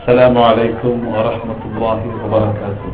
السلام عليكم ورحمة الله وبركاته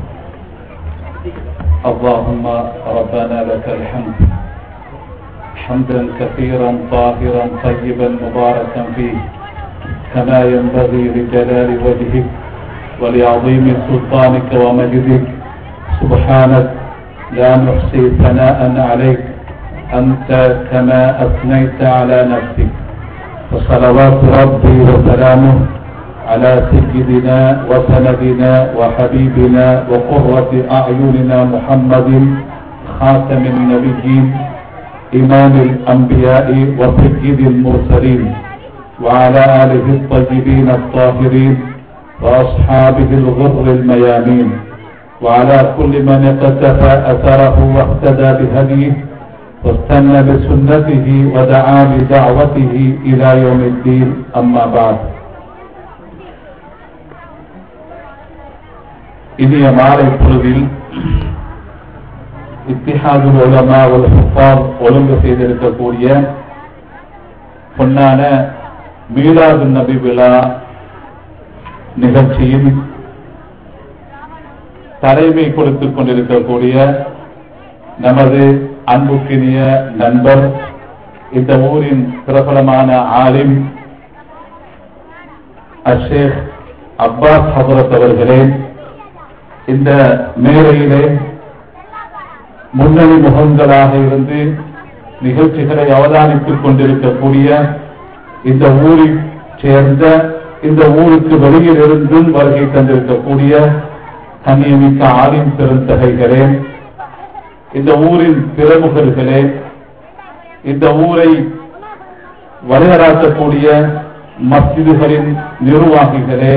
اللهم ربنا لك الحمد حمدا كثيرا طاهرا طيبا مباركا فيه كما ينبغي لجلال وجهك ولعظيم سلطانك ومجدك سبحانك لا نحصي ثناء عليك أنت كما أثنيت على نفسك وصلوات ربي وسلامه على سيدنا وسندنا وحبيبنا وقرة أعيننا محمد خاتم النبيين إمام الأنبياء وسيد المرسلين وعلى آله الطيبين الطاهرين وأصحابه الغر الميامين وعلى كل من اقتفى أثره واهتدى بهديه واستنى بسنته ودعا بدعوته إلى يوم الدين أما بعد இனிய மாலை பொழுதில் இத்திஹாதுல் உலமா ஒரு ஹுஃபாஸ் ஒழுங்கு செய்திருக்கக்கூடிய பொன்னான மீலாது நபி விழா நிகழ்ச்சியில் தலைமை கொடுத்துக் கொண்டிருக்கக்கூடிய நமது அன்புக்கினிய நண்பர் இந்த ஊரின் பிரபலமான ஆலிம் அஷேக் அப்பாஸ் ஹபரத் அவர்களே இந்த மேடையிலே முன்னணி முகங்களாக இருந்து நிகழ்ச்சிகளை அவதானித்துக் கொண்டிருக்கக்கூடிய இந்த ஊரில் சேர்ந்த இந்த ஊருக்கு வெளியில் இருந்தும் வருகை தந்திருக்கக்கூடிய கண்ணியமிக்க ஆலிம் பெருந்தகைகளே இந்த ஊரின் பிரமுகர்களே இந்த ஊரை வழிநடாத்தக்கூடிய மஸ்ஜிதுகளின் நிர்வாகிகளே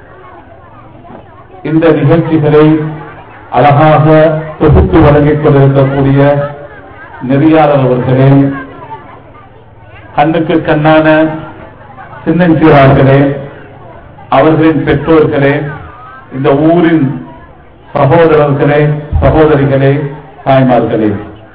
இந்த நிகழ்ச்சிகளை அழகாக தொகுத்து வழங்கிக் கொண்டிருக்கக்கூடிய நெறியாளர் அவர்களே கண்ணுக்கு கண்ணான சின்னஞ்சிறார்களே அவர்களின் பெற்றோர்களே இந்த ஊரின் சகோதரர்களே சகோதரிகளே தாய்மார்களே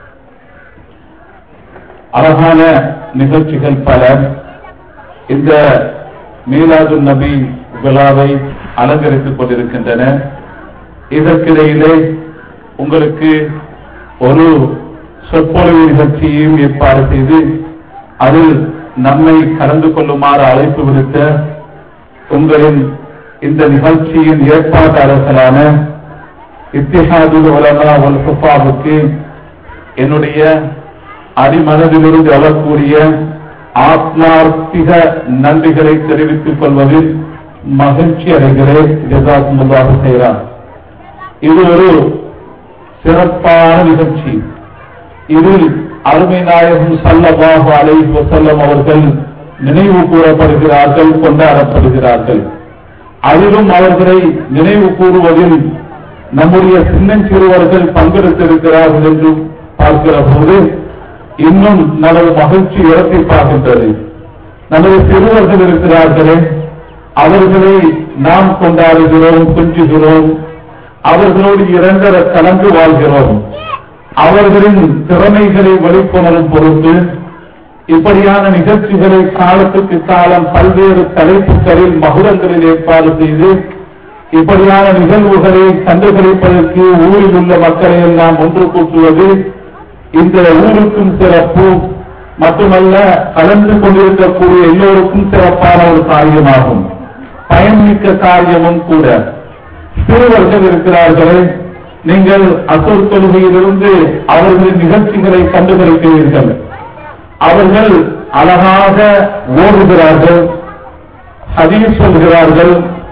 அழகான நிகழ்ச்சிகள் பல இந்த மீலாது நபி விழாவை அலங்கரித்துக் கொண்டிருக்கின்றன இதற்கிடையிலே உங்களுக்கு ஒரு சொற்பொழிவு நிகழ்ச்சியையும் ஏற்பாடு செய்து அதில் நம்மை கலந்து கொள்ளுமாறு அழைப்பு விடுத்த உங்களின் இந்த நிகழ்ச்சியின் ஏற்பாட்டாளர்களான இத்திஹாதுல் உலமா ஒல் சுஃபாவுக்கு என்னுடைய அடிமனதிலிருந்து எழக்கூடிய ஆத்மார்த்திக நன்றிகளை தெரிவித்துக் கொள்வதில் மகிழ்ச்சி அடைகிறேன் ஜசாத்முல்லாக செய்கிறார் இது ஒரு சிறப்பான நிகழ்ச்சி இதில் அருமை நாயகம் சல்லபாகு அலை வசல்லம் அவர்கள் நினைவு கூறப்படுகிறார்கள் கொண்டாடப்படுகிறார்கள் அதிலும் அவர்களை நினைவு கூறுவதில் நம்முடைய சின்னஞ்சிறுவர்கள் பங்கெடுத்திருக்கிறார்கள் என்று பார்க்கிற போது இன்னும் நமது மகிழ்ச்சி இரட்டிப்பாகின்றது நமது சிறுவர்கள் இருக்கிறார்களே அவர்களை நாம் கொண்டாடுகிறோம் கொஞ்சுகிறோம் அவர்களோடு இரண்டர கலந்து வாழ்கிறோம் அவர்களின் திறமைகளை வெளிக்கொணரும் பொருட்டு இப்படியான நிகழ்ச்சிகளை காலத்துக்கு காலம் பல்வேறு தலைப்புகளில் மகுடங்களில் ஏற்பாடு செய்து இப்படியான நிகழ்வுகளை கண்டுகளிப்பதற்கு ஊரில் உள்ள மக்களை எல்லாம் ஒன்று கூட்டுவது இந்த ஊருக்கும் சிறப்பு மட்டுமல்ல கலந்து கொண்டிருக்கக்கூடிய எல்லோருக்கும் சிறப்பான ஒரு காரியமாகும் பயன்மிக்க காரியமும் கூட சிறுவர்கள் இருக்கிறார்களே நீங்கள் அசோர் தொழுகையிலிருந்து அவர்களின் நிகழ்ச்சிகளை கண்டுகளிக்கிறீர்கள் அவர்கள் அழகாக ஓடுகிறார்கள் ஹதீஸ் சொல்கிறார்கள்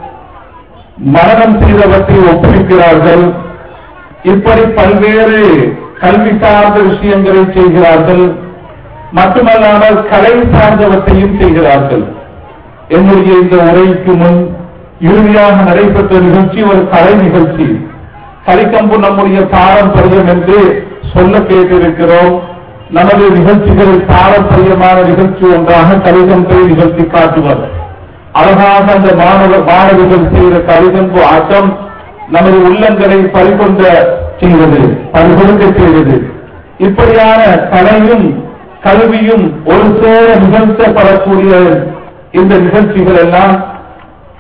மரணம் செய்தவற்றை ஒப்புவிக்கிறார்கள் இப்படி பல்வேறு கல்வி சார்ந்த விஷயங்களை செய்கிறார்கள் மட்டுமல்லாமல் கலை சார்ந்தவற்றையும் செய்கிறார்கள் என்னுடைய இந்த உரைக்கு முன் இறுதியாக நடைபெற்ற நிகழ்ச்சி ஒரு கலை நிகழ்ச்சி கலிக்கம்பு நம்முடைய பாரம்பரியம் என்று சொல்ல கேட்டிருக்கிறோம் நமது நிகழ்ச்சிகளில் பாரம்பரியமான நிகழ்ச்சி ஒன்றாக கலிகம்பை நிகழ்த்தி காட்டுவர் அழகாக அந்த மாணவர் மாணவிகள் செய்த கலிகம்பு ஆட்டம் நமது உள்ளங்களை பறிகொண்ட செய்வது பறிகொடுக்க செய்வது இப்படியான கலையும் கல்வியும் ஒரு சேர நிகழ்த்தப்படக்கூடிய இந்த நிகழ்ச்சிகள் எல்லாம்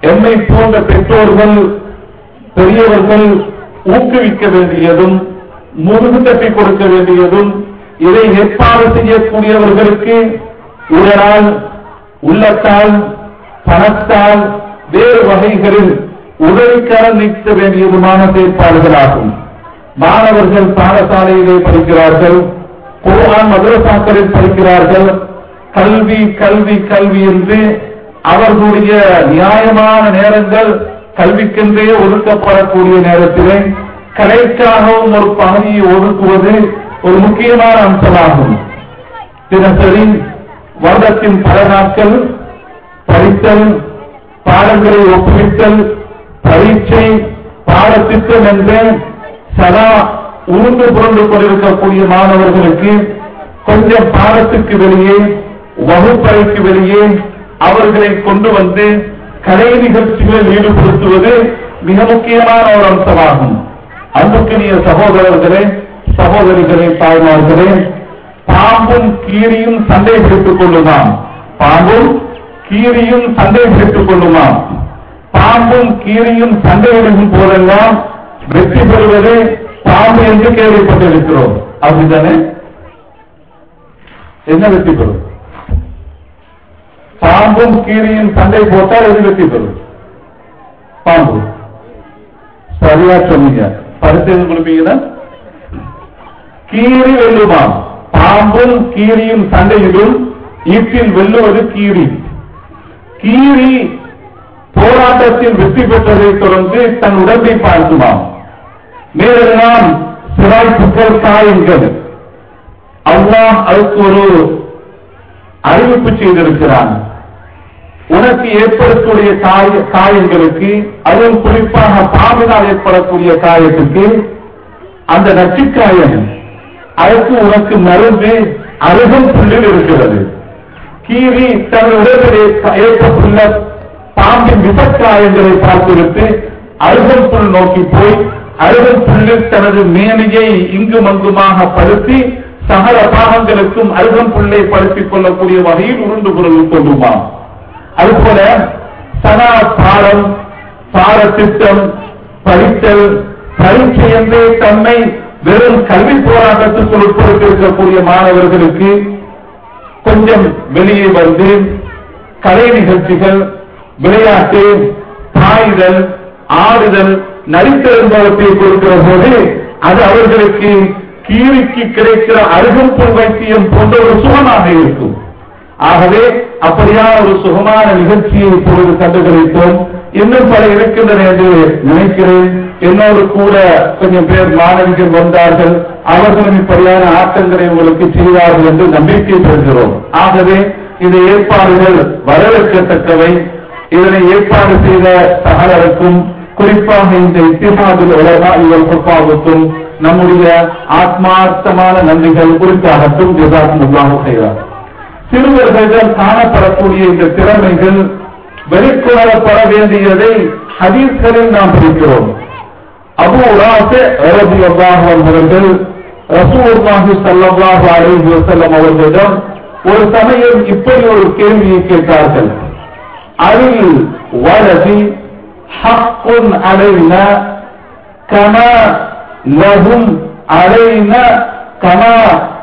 எம்மை போன்ற பெற்றோர்கள் பெரியவர்கள் ஊக்குவிக்க வேண்டியதும் முதுகு தட்டி கொடுக்க வேண்டியதும் இதை ஏற்பாடு செய்யக்கூடியவர்களுக்கு உடலால் உள்ளத்தால் பணத்தால் வேறு வகைகளில் உதவிக்கரம் நீக்க வேண்டியதுமான செயற்பாடுகளாகும் மாணவர்கள் பாடசாலையிலே படிக்கிறார்கள் குர்ஆன் மதரசாக்களில் படிக்கிறார்கள் கல்வி கல்வி கல்வி என்று அவர்களுடைய நியாயமான நேரங்கள் கல்விக்கென்றே ஒதுக்கப்படக்கூடிய நேரத்திலே கலைக்காகவும் ஒரு பகுதியை ஒதுக்குவது ஒரு முக்கியமான அம்சமாகும் தினசரி வருடத்தின் பல நாட்கள் படித்தல் பாடங்களை ஒப்புவித்தல் பரீட்சை பாடத்திட்டம் என்று சதா உருண்டு புரண்டு கொண்டிருக்கக்கூடிய மாணவர்களுக்கு கொஞ்சம் பாடத்துக்கு வெளியே வகுப்பறைக்கு வெளியே அவர்களை கொண்டு வந்து கலை நிகழ்ச்சிகளில் ஈடுபடுத்துவது மிக முக்கியமான ஒரு அம்சமாகும் அன்புக்குரிய சகோதரர்களே சகோதரிகளே தாய்மார்களே பாம்பும் கீரியும் சண்டை பிடித்துக் கொள்ளுமாம் பாம்பும் கீரியும் சண்டை பிடித்துக் கொள்ளுமாம் பாம்பும் கீரியும் சண்டையிடும் போதெல்லாம் வெற்றி பெறுவது பாம்பு என்று கேள்விப்பட்டிருக்கிறோம் அப்படித்தானே என்ன வெற்றி பெறும் பாம்பும் கீரியும் சண்டை போட்டால் எது வெற்றி பெறும் பாம்பு சரியா சொன்னீங்க பரிசு கொடுப்பீங்கன்னா கீரி வெல்லுமாம் பாம்பும் கீரியும் சண்டையிடும் ஈட்டில் வெல்லுவது கீரி கீரி போராட்டத்தில் வெற்றி பெற்றதை தொடர்ந்து தன் உடம்பை பார்க்குமாம் மேலெல்லாம் சிராய்ப்புகள் காயங்கள் அல்லாஹ் அதுக்கு ஒரு அறிவிப்பு செய்திருக்கிறான் உனக்கு ஏற்படக்கூடிய காய காயங்களுக்கு அதுவும் குறிப்பாக பாம்பினால் ஏற்படக்கூடிய காயத்துக்கு அந்த நச்சுக்காயம் அதற்கு உனக்கு மருந்து அருகும் புள்ளில் இருக்கிறது கீரி தன் உடலிலே ஏற்பட்டுள்ள பாம்பின் விசக்காயங்களை பார்த்துவிட்டு அருகல் புல் நோக்கி போய் அருகல் புல்லில் தனது மேனியை இங்கும் அங்குமாக படுத்தி சகல பாகங்களுக்கும் அருகம் புல்லை படுத்திக் கொள்ளக்கூடிய வகையில் உருண்டு குரல் கொண்டுமாம் அதுபோல சதா பாடம் பாடத்திட்டம் படித்தல் பரீட்சை என்றே தன்னை வெறும் கல்வி போராட்டத்துக்குள் உட்படுத்தியிருக்கக்கூடிய மாணவர்களுக்கு கொஞ்சம் வெளியே வந்து கலை நிகழ்ச்சிகள் விளையாட்டு பாய்தல் ஆடுதல் நடித்தல் என்பவற்றை கொடுக்கிற போது அது அவர்களுக்கு கீழிக்கு கிடைக்கிற அருகம்புல் வைத்தியம் போன்ற ஒரு சுகமாக இருக்கும் ஆகவே அப்படியான ஒரு சுகமான நிகழ்ச்சியை இப்பொழுது கண்டுகளித்தோம் இன்னும் பல இருக்கின்றன என்று நினைக்கிறேன் என்னோடு கூட கொஞ்சம் பேர் மாணவிகள் வந்தார்கள் அவர்களும் இப்படியான ஆட்டங்களை உங்களுக்கு செய்வார்கள் என்று நம்பிக்கை பெறுகிறோம் ஆகவே இந்த ஏற்பாடுகள் வரவேற்கத்தக்கவை இதனை ஏற்பாடு செய்த சகலருக்கும் குறிப்பாக இந்த இத்திஹாதில் உலகா இவள் குப்பாவுக்கும் நம்முடைய ஆத்மார்த்தமான நன்றிகள் குறித்தாகட்டும் ஜசாத்முல்லாக செய்வார் சிறுவர்களிடம் காணப்படக்கூடிய இந்த திறமைகள் வெளிக்கொணரப்பட வேண்டியதை ஹதீஸ்களில் நாம் படிக்கிறோம் அபு உராசே ரபி அவர்கள் ரசூல்லாஹி ஸல்லல்லாஹு அலைஹி வஸல்லம் அவர்களிடம் ஒரு சமயம் இப்படி ஒரு கேள்வியை கேட்டார்கள் அரில் வலதி ஹக்குன் அலைனா கமா லஹும் அலைனா கமா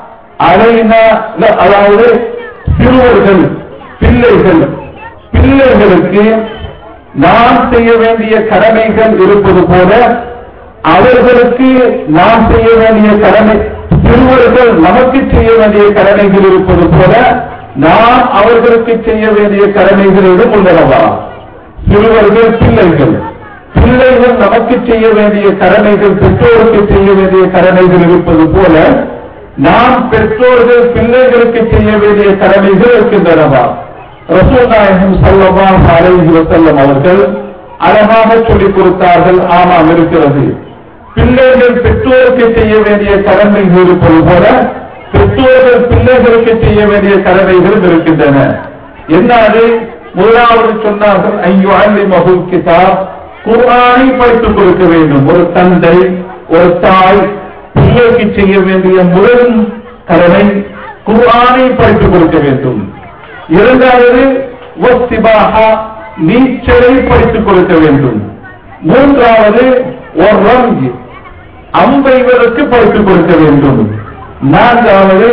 அலைனா ல- அதாவது சிறுவர்கள் பிள்ளைகள் பிள்ளைகளுக்கு நாம் செய்ய வேண்டிய கடமைகள் இருப்பது போல அவர்களுக்கு நாம் செய்ய வேண்டிய கடமை சிறுவர்கள் நமக்கு செய்ய வேண்டிய கடமைகள் இருப்பது போல நாம் அவர்களுக்கு செய்ய வேண்டிய கடமைகளிடம் உள்ளனவா சிறுவர்கள் பிள்ளைகள் பிள்ளைகள் நமக்கு செய்ய வேண்டிய கடமைகள் பெற்றோருக்கு செய்ய வேண்டிய கடமைகள் இருப்பது போல நாம் பெற்றோர்கள் பிள்ளைகளுக்கு செய்ய வேண்டிய கடமைகள் இருக்கின்றனவா ரசூல் நாயகம் ஸல்லல்லாஹு அலைஹி வஸல்லம் அவர்கள் அழகாக சொல்லிக் கொடுத்தார்கள் ஆமாம் இருக்கிறது பிள்ளைகள் பெற்றோருக்கு செய்ய வேண்டிய கடமைகள் இருப்பது போல பெற்றோர்கள் பிள்ளைகளுக்கு செய்ய வேண்டிய கடமைகளும் இருக்கின்றன என்ன அது முதலாவது சொன்னார்கள் ஐயோ அள்ளி மகுல் கிதாப் குர்ஆனை படித்துக் கொடுக்க வேண்டும் ஒரு தந்தை ஒரு தாய் பிள்ளைக்கு செய்ய வேண்டிய முதல் கடமை குர்ஆனை படித்துக் கொடுக்க வேண்டும் இரண்டாவது வஸ்திபாஹா நீச்சலை படித்துக் கொடுக்க வேண்டும் மூன்றாவது ஒரு ரங்கு அம்பெய்வதற்கு படித்துக் கொடுக்க வேண்டும் நான்காவது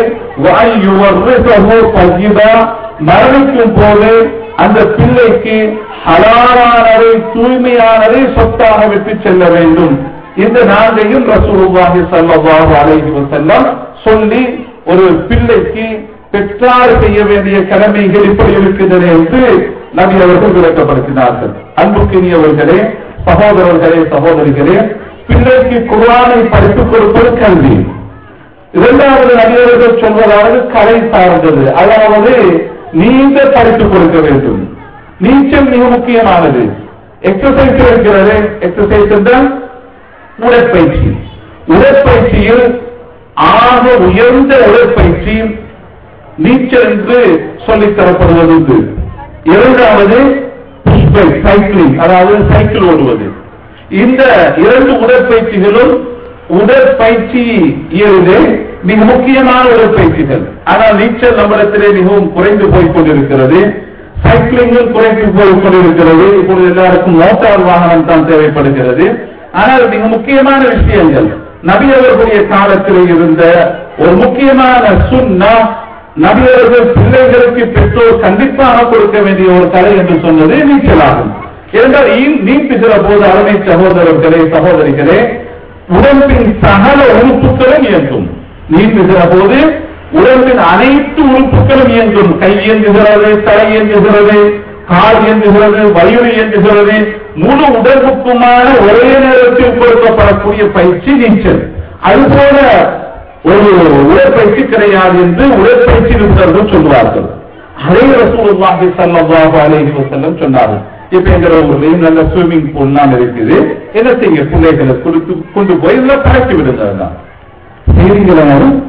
பகிதா மரணிக்கும் போது அந்த பிள்ளைக்கு ஹலாலானதை தூய்மையானதை சொத்தாக விட்டு செல்ல வேண்டும் இந்த நான்கையும் ரசூலுல்லாஹி ஸல்லல்லாஹு அலைஹி வஸல்லம் சொல்லி ஒரு பிள்ளைக்கு பெற்றார் செய்ய வேண்டிய கடமைகள் இப்படி இருக்கின்றன என்று நபி அவர்கள் விளக்கப்படுத்தினார்கள் அன்புக்கினியவர்களே சகோதரர்களே சகோதரிகளே பிள்ளைக்கு குர்ஆனை படித்துக் கொடுப்பது கல்வி இரண்டாவது நபியவர்கள் சொல்வதாவது கலை சார்ந்தது அதாவது நீந்த படித்துக் கொடுக்க வேண்டும் நீச்சல் மிக முக்கியமானது எக்ஸசைஸ் இருக்கிறது எக்ஸசைஸ் என்றால் உடற்பயிற்சி உடற்பயிற்சியில் ஆக உயர்ந்த உடற்பயிற்சி நீச்சல் என்று சொல்லித் தரப்படுவது உண்டு இரண்டாவது சைக்கிளிங் அதாவது சைக்கிள் ஓடுவது இந்த இரண்டு உடற்பயிற்சிகளும் உடற்பயிற்சி இயலிலே மிக முக்கியமான உடற்பயிற்சிகள் ஆனால் நீச்சல் நம்மிடத்திலே மிகவும் குறைந்து போய் கொண்டிருக்கிறது சைக்கிளிங்கும் குறைந்து போய் கொண்டிருக்கிறது இப்பொழுது எல்லாருக்கும் மோட்டார் வாகனம் தான் தேவைப்படுகிறது ஆனால் மிக முக்கியமான விஷயங்கள் நபி அவர்களுடைய காலத்தில் இருந்த ஒரு முக்கியமான சுன்னா நபி அவர்கள் பிள்ளைகளுக்கு பெற்றோர் கண்டிப்பாக கொடுக்க வேண்டிய ஒரு கலை என்று சொன்னது நீச்சலாகும் இரண்டால் நீட்டுகிற போது அருமை சகோதரர்களே சகோதரிகளே உடம்பின் சகல உறுப்புகளும் இயங்கும் நீந்துகிற போது உடம்பின் அனைத்து உறுப்புகளும் இயங்கும் கை இயங்குகிறது தலை இயங்குகிறது கால் இயங்குகிறது வயிறு இயங்குகிறது முழு உடம்புக்குமான ஒரே நேரத்தில் கொடுக்கப்படக்கூடிய பயிற்சி நீச்சல் அதுபோல ஒரு உடற்பயிற்சி கிடையாது என்று உடற்பயிற்சி நிபுணர்கள் சொல்வார்கள் அதே ரசூலுல்லாஹி ஸல்லல்லாஹு அலைஹி வஸல்லம் சொன்னார்கள் இப்ப எங்கிற ஊர்லயும் நல்ல ஸ்விம்மிங் பூல்லாம் இருக்குது என்ன செய்ய பிள்ளைகளை கொடுத்து கொண்டு போய் இதுல பழக்கி விடுங்க செய்திகளை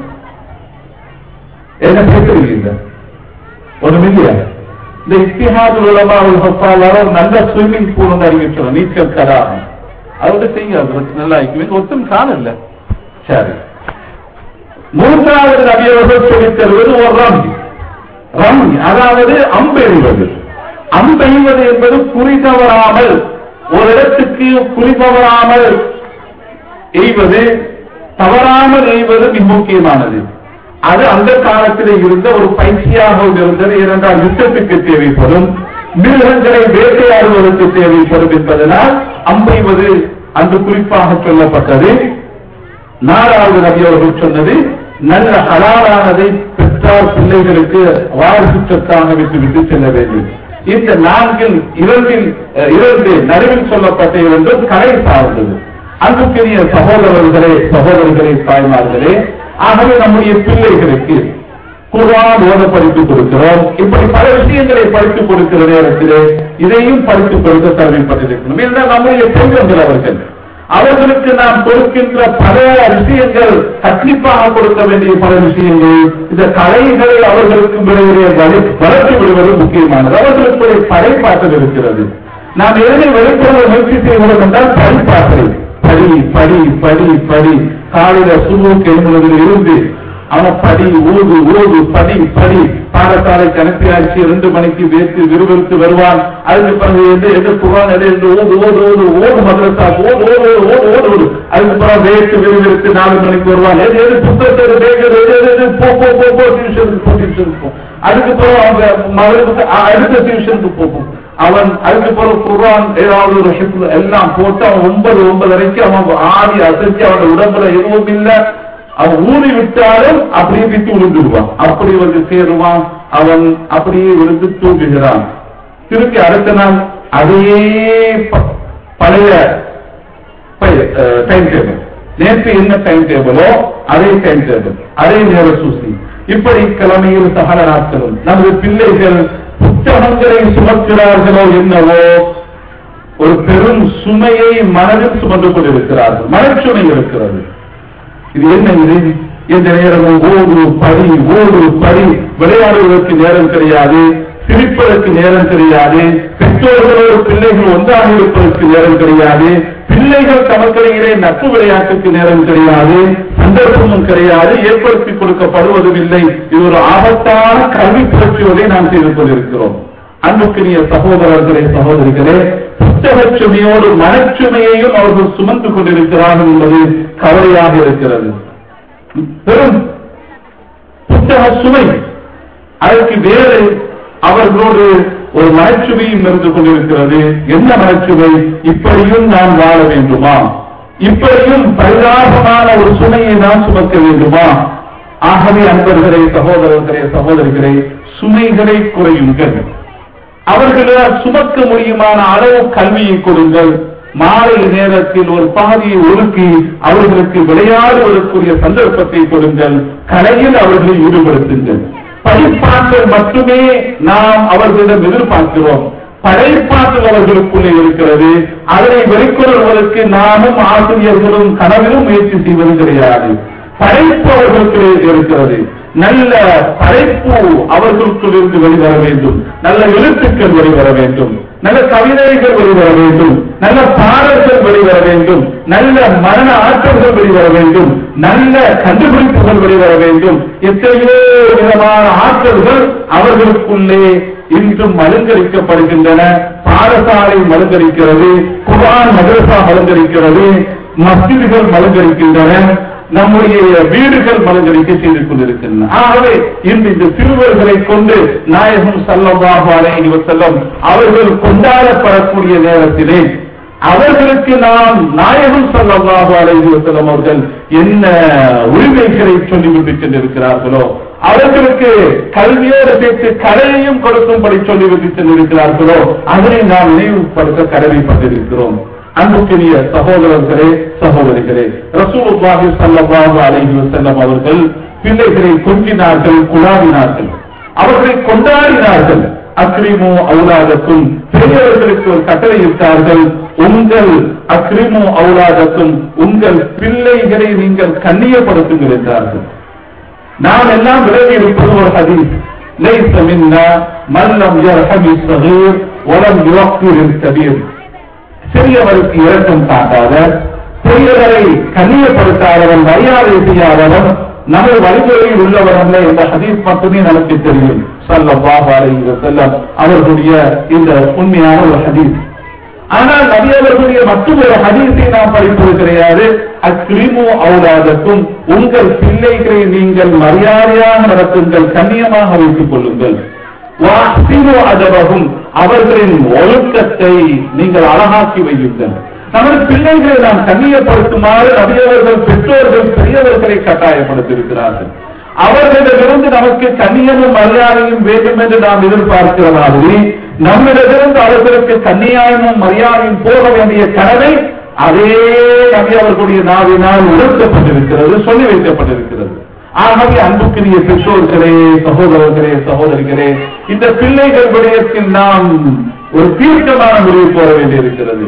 என்ன பேசுறீங்க ஒரு மில்லியா இந்த இத்திஹாது உலமா ஒரு நல்ல ஸ்விம்மிங் பூல் வந்து அறிவிச்சோம் நீச்சல் தராகும் அதோட செய்ய நல்லா இருக்கும் ஒத்தும் காணல சரி மூன்றாவது நபியவர்கள் சொல்லித் தருவது ஒரு ரம்மி ரம்மி அதாவது அம்பெறுவது அம்பெய்வது என்பது குறி தவறாமல் ஒரு இடத்துக்கு குறி தவறாமல் எய்வது தவறாமல் எய்வது மிக முக்கியமானது அது அந்த காலத்தில் இருந்த ஒரு பயிற்சியாக இருந்தது இரண்டால் யுத்தத்துக்கு தேவைப்படும் மிருகங்களை வேட்டையாடுவதற்கு தேவைப்படும் என்பதனால் அம்பெய்வது அன்று குறிப்பாக சொல்லப்பட்டது நாலாவது நபி அவர்கள் சொன்னது நல்ல ஹலாலானதை பெற்றார் பிள்ளைகளுக்கு வாரிசு சொத்தாக விட்டுவிட்டு செல்ல வேண்டும் இந்த நான்கில் இரண்டில் இரண்டு நடுவில் சொல்லப்பட்ட இரண்டும் கலை சார்ந்தது அன்புக்குரிய சகோதரர்களே சகோதரர்களே தாய்மார்களே ஆகவே நம்முடைய பிள்ளைகளுக்கு குர்ஆன் ஓத படித்துக் கொடுக்கிறோம் இப்படி பல விஷயங்களை படித்துக் கொடுக்கிற நேரத்திலே இதையும் படித்துக் கொடுக்க தரப்பட்டிருக்கணும் என்றால் நம்முடைய பெண்கள் அவர்கள் அவர்களுக்கு நாம் கொடுக்கின்ற பல விஷயங்கள் கண்டிப்பாக கொடுக்க வேண்டிய பல விஷயங்கள் இந்த கலைகளை அவர்களுக்கு விடுவதை வளர்ச்சி விடுவது முக்கியமானது அவர்களுக்கு ஒரு படைப்பாற்றல் இருக்கிறது நாம் எதனை வெளிப்படுத்த முயற்சி செய்வோம் என்றால் படைப்பாற்றல் படி படி படி படி காலையில சுமூக்கு எழுதுவதில் இருந்து அவன் படி ஊது ஊது படி படி பாடசாலை கணக்கியாச்சு ரெண்டு மணிக்கு வேத்து விறுவிறுத்து வருவான் அதுக்கு பிறகு எது எது புகான் எது என்று ஓடு ஓடு ஓடு ஓடு மதரசா ஓடு ஓடு ஓடு ஓடு ஓடு ஓடு அதுக்கு பிறகு வேத்து விறுவிறுத்து நாலு மணிக்கு வருவான் எது எது புத்தகத்தை வேகிறது எது எது எது போ போ போ போ டியூஷனுக்கு போ டியூஷனுக்கு போ அதுக்கு பிறகு அவங்க மகளுக்கு அடுத்த டியூஷனுக்கு போகும் அவன் அதுக்கு பிறகு குர்ஆன் ஏதாவது ஒரு ஹிப்ல எல்லாம் போட்டு அவன் ஒன்பது ஒன்பதரைக்கு அவன் ஆடி அசைச்சு அவன் உடம்புல எதுவும் இல்லை அவன் ஊறி விட்டாலும் அப்படியே விட்டு விழுந்துடுவான் அப்படி வந்து சேருவான் அவன் அப்படியே விழுந்து தூங்குகிறான் திருப்பி அடுத்த நாள் அதே ப- பழைய டைம் டேபிள் நேற்று என்ன டைம் டேபிளோ அதே டைம் டேபிள் அதே நேர சூசி இப்படி கிழமையில் சகல நாட்களும் நமது பிள்ளைகள் புத்தகங்களை சுமக்கிறார்களோ என்னவோ ஒரு பெரும் சுமையை மனதில் சுமந்து கொண்டிருக்கிறார்கள் மனச்சுமை இருக்கிறது இது என்ன இது இந்த நேரமும் ஓடு படி ஓடு படி விளையாடுவதற்கு நேரம் கிடையாது சிரிப்பதற்கு நேரம் கிடையாது பெற்றோர்களோடு பிள்ளைகள் ஒன்றாக இருப்பதற்கு நேரம் கிடையாது பிள்ளைகள் தமக்கிடையிலே நட்பு விளையாட்டுக்கு நேரம் கிடையாது சந்தர்ப்பமும் கிடையாது ஏற்படுத்தி கொடுக்கப்படுவதும் இல்லை இது ஒரு ஆபத்தான கல்வி புரட்சியோടെ நாம் செய்து கொண்டிருக்கிறோம் அன்புக்குரிய சகோதரர்களே சகோதரிகளே புத்தக சுமையோடு மனச்சுமையையும் அவர்கள் சுமந்து கொண்டிருக்கிறார்கள் என்பது கவலையாக இருக்கிறது பெரும் புத்தக சுமை அதற்கு வேறு அவர்களோடு ஒரு மனச்சுமையும் இருந்து கொண்டிருக்கிறது என்ன மனச்சுமை இப்படியும் நாம் வாழ வேண்டுமா இப்படியும் பரிதாபமான ஒரு சுமையை நாம் சுமக்க வேண்டுமா ஆகவே அன்பர்களே சகோதரர்களே சகோதரிகளே சுமைகளை குறையுங்கள் அவர்களால் சுமக்க முடியுமான அளவு கல்வியை கொடுங்கள் மாலை நேரத்தில் ஒரு பாதியை ஒதுக்கி அவர்களுக்கு விளையாடுவதற்குரிய சந்தர்ப்பத்தை கொடுங்கள் கலையில் அவர்களை ஈடுபடுத்துங்கள் படிப்பாற்றல் மட்டுமே நாம் அவர்களிடம் எதிர்பார்க்கிறோம் படைப்பாற்றல் அவர்களுக்குள்ளே இருக்கிறது அதனை வெளிக்கொள்வதற்கு நாமும் ஆசிரியர்களும் கனவிலும் முயற்சி செய்வது கிடையாது படைப்பு அவர்களுக்கு இருக்கிறது நல்ல படைப்பு அவர்களுக்குள் இருந்து வெளிவர வேண்டும் நல்ல எழுத்துக்கள் வெளிவர வேண்டும் நல்ல கவிதைகள் வெளிவர வேண்டும் நல்ல பாடல்கள் வெளிவர வேண்டும் நல்ல மரண ஆற்றல்கள் வெளிவர வேண்டும் நல்ல கண்டுபிடிப்புகள் வெளிவர வேண்டும் எத்தனையோ விதமான ஆற்றல்கள் அவர்களுக்குள்ளே இன்றும் அலங்கரிக்கப்படுகின்றன பாடசாலை மலங்கரிக்கிறது குரான் மதரசா மலங்கரிக்கிறது மஸ்ஜிதுகள் மலங்கரிக்கின்றன நம்முடைய வீடுகள் மலங்கரிக்க செய்து கொண்டிருக்கின்றன ஆகவே இன்று இந்த சிறுவர்களை கொண்டு நாயகம் சல்லல்லாஹு அலைஹி வஸல்லம் அவர்கள் கொண்டாடப்படக்கூடிய நேரத்திலே அவர்களுக்கு நாம் நாயகம் சல்லல்லாஹு அலைஹி வஸல்லம் அவர்கள் என்ன உரிமைகளை சொல்லிவிட்டு சென்றிருக்கிறார்களோ அவர்களுக்கு கல்வியோடு சேர்த்து கலையையும் கொடுக்கும்படி சொல்லிவிட்டு சென்றிருக்கிறார்களோ அதனை நாம் நினைவுபடுத்த கடமைப்பட்டிருக்கிறோம் அன்புக்குரிய சகோதரர்களே சகோதரிகளே ரசூலுல்லாஹி ஸல்லல்லாஹு அலைஹி வஸல்லம் அவர்கள் பிள்ளைகளை கொஞ்சினார்கள் குழாவினார்கள் அவர்களை கொண்டாடினார்கள் அக்ரிமோ அவுலாதக்கும் பெரியவர்களுக்கு ஒரு கட்டளை இட்டார்கள் உங்கள் அக்ரிமோ அவுலாதக்கும் உங்கள் பிள்ளைகளை நீங்கள் கண்ணியப்படுத்துங்கள் என்றார்கள் நாம் எல்லாம் விலகி இருப்பது ஒரு ஹதீஸ் ليس منا من لم يرحم الصغير ولم يوقر الكبير சிறியவருக்கு இரக்கம் காட்டாத பெரியவரை கண்ணியப்படுத்தாதவன் மரியாதை செய்யாதவன் நமது வழிமுறையில் உள்ளவர் அல்ல என்ற ஹதீஸ் மட்டுமே நமக்கு தெரியும் சல்லல்லாஹு அலைஹி வஸல்லம் அவர்களுடைய இந்த உண்மையான ஒரு ஹதீஸ் ஆனால் நபி அவர்களுடைய மற்றொரு ஹதீஸை நாம் படிப்பது கிடையாது அக்ரிமு அவுலாதக்கும் உங்கள் பிள்ளைகளை நீங்கள் மரியாதையாக நடத்துங்கள் கண்ணியமாக வைத்துக் கொள்ளுங்கள் வாசிரு அதவகும் அவர்களின் ஒழுக்கத்தை நீங்கள் அழகாக்கி வையுங்கள் நமது பிள்ளைகளை நாம் கண்ணியப்படுத்துமாறு நபியவர்கள் பெற்றோர்கள் பெரியவர்களை கட்டாயப்படுத்தியிருக்கிறார்கள் அவர்களிடமிருந்து நமக்கு கண்ணியமும் மரியாதையும் வேண்டும் என்று நாம் எதிர்பார்க்கிற மாதிரி நம்மிடமிருந்து அவர்களுக்கு கண்ணியாயமும் மரியாதையும் போக வேண்டிய கடமை அதே நபி அவர்களுடைய நாவினால் உணர்த்தப்பட்டிருக்கிறது சொல்லி வைக்கப்பட்டிருக்கிறது ஆகவே அன்புக்குரிய பெற்றோர்களே சகோதரர்களே சகோதரிகளே இந்த பிள்ளைகள் விடயத்தில் நாம் ஒரு தீர்க்கமான முடிவு போட வேண்டியிருக்கிறது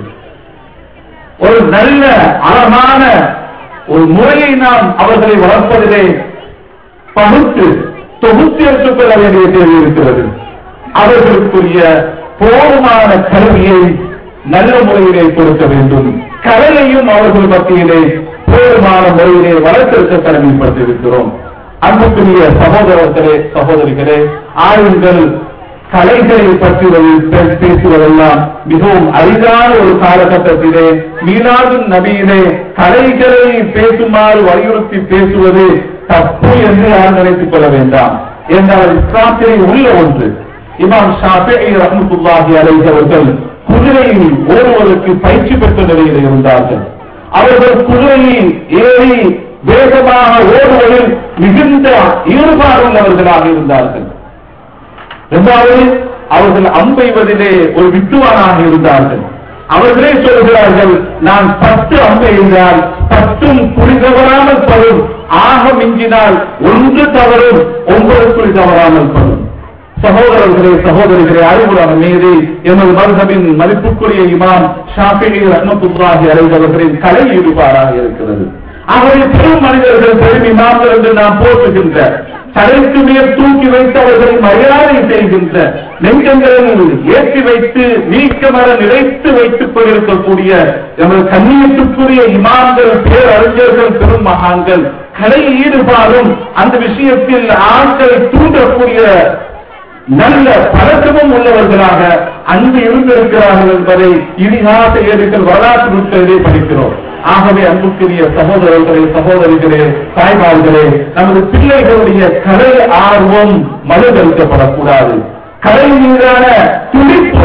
ஒரு நல்ல அழகான ஒரு முறையை நாம் அவர்களை வளர்ப்பதிலே பகுத்து தொகுத்து எடுத்துக் கொள்ள வேண்டிய தேவை இருக்கிறது அவர்களுக்குரிய போதுமான கல்வியை நல்ல முறையிலே கொடுக்க வேண்டும் கலையையும் அவர்கள் மத்தியிலே போதுமான முறையிலே வளர்த்திருக்க கடமைப்படுத்தியிருக்கிறோம் அன்புக்குரிய சகோதரர்களே சகோதரிகளே ஆயுங்கள் கலைகளை பற்றி பே- பேசுவதெல்லாம் மிகவும் அரிதான ஒரு காலகட்டத்திலே மீனாது நபியிலே கலைகளை பேசுமாறு வலியுறுத்தி பேசுவது தப்பு என்று யார் நினைத்துக் கொள்ள வேண்டாம் என்றால் இஸ்லாத்திலே உள்ள ஒன்று இமாம் ஷாஃபிஈ ரஹ்மத்துல்லாஹி அலைஹி அவர்கள் குதிரையில் ஓடுவதற்கு பயிற்சி பெற்ற நிலையில் இருந்தார்கள் அவர்கள் குதிரையில் ஏறி வேகமாக ஓடுவதில் மிகுந்த ஈடுபாடுள்ளவர்களாக இருந்தார்கள் இரண்டாவது அவர்கள் அம்பெய்வதிலே ஒரு வித்துவானாக இருந்தார்கள் அவர்களே சொல்கிறார்கள் நான் பத்து அம்பு எய்தால் பத்தும் குறி தவறாமல் படும் ஆக மிஞ்சினால் ஒன்று தவறும் ஒன்பது குறி தவறாமல் படும் சகோதரர்களே சகோதரிகளே அறிவுடன் மீது எமது மருகவின் மதிப்புக்குரிய இமாம் ஷாஃபினி ரஹ்மத்துல்லாஹி அலைவர்களின் கலை ஈடுபாடாக இருக்கிறது ஆகவே பெரும் மனிதர்கள் பெரும் இமாம்கள் என்று நாம் போற்றுகின்ற தலைக்கு மேல் தூக்கி வைத்து அவர்களை மரியாதை செய்கின்ற நெஞ்சங்களில் ஏற்றி வைத்து நீக்கமர நிலைத்து வைத்துக் கொண்டிருக்கக்கூடிய எமது கண்ணியத்துக்குரிய இமாம்கள் பேரறிஞர்கள் பெரும் மகான்கள் கலை ஈடுபாடும் அந்த விஷயத்தில் ஆட்களை தூண்டக்கூடிய நல்ல பழக்கமும் உள்ளவர்களாக அங்கு இருந்திருக்கிறார்கள் என்பதை இதிகாச ஏடுகள் வரலாற்று நூல்களிலே படிக்கிறோம் ஆகவே அன்புக்குரிய சகோதரர்களே சகோதரிகளே தாய்மார்களே நமது பிள்ளைகளுடைய கலை ஆர்வம் மறுதளிக்கப்படக்கூடாது கலை மீதான துடிப்பு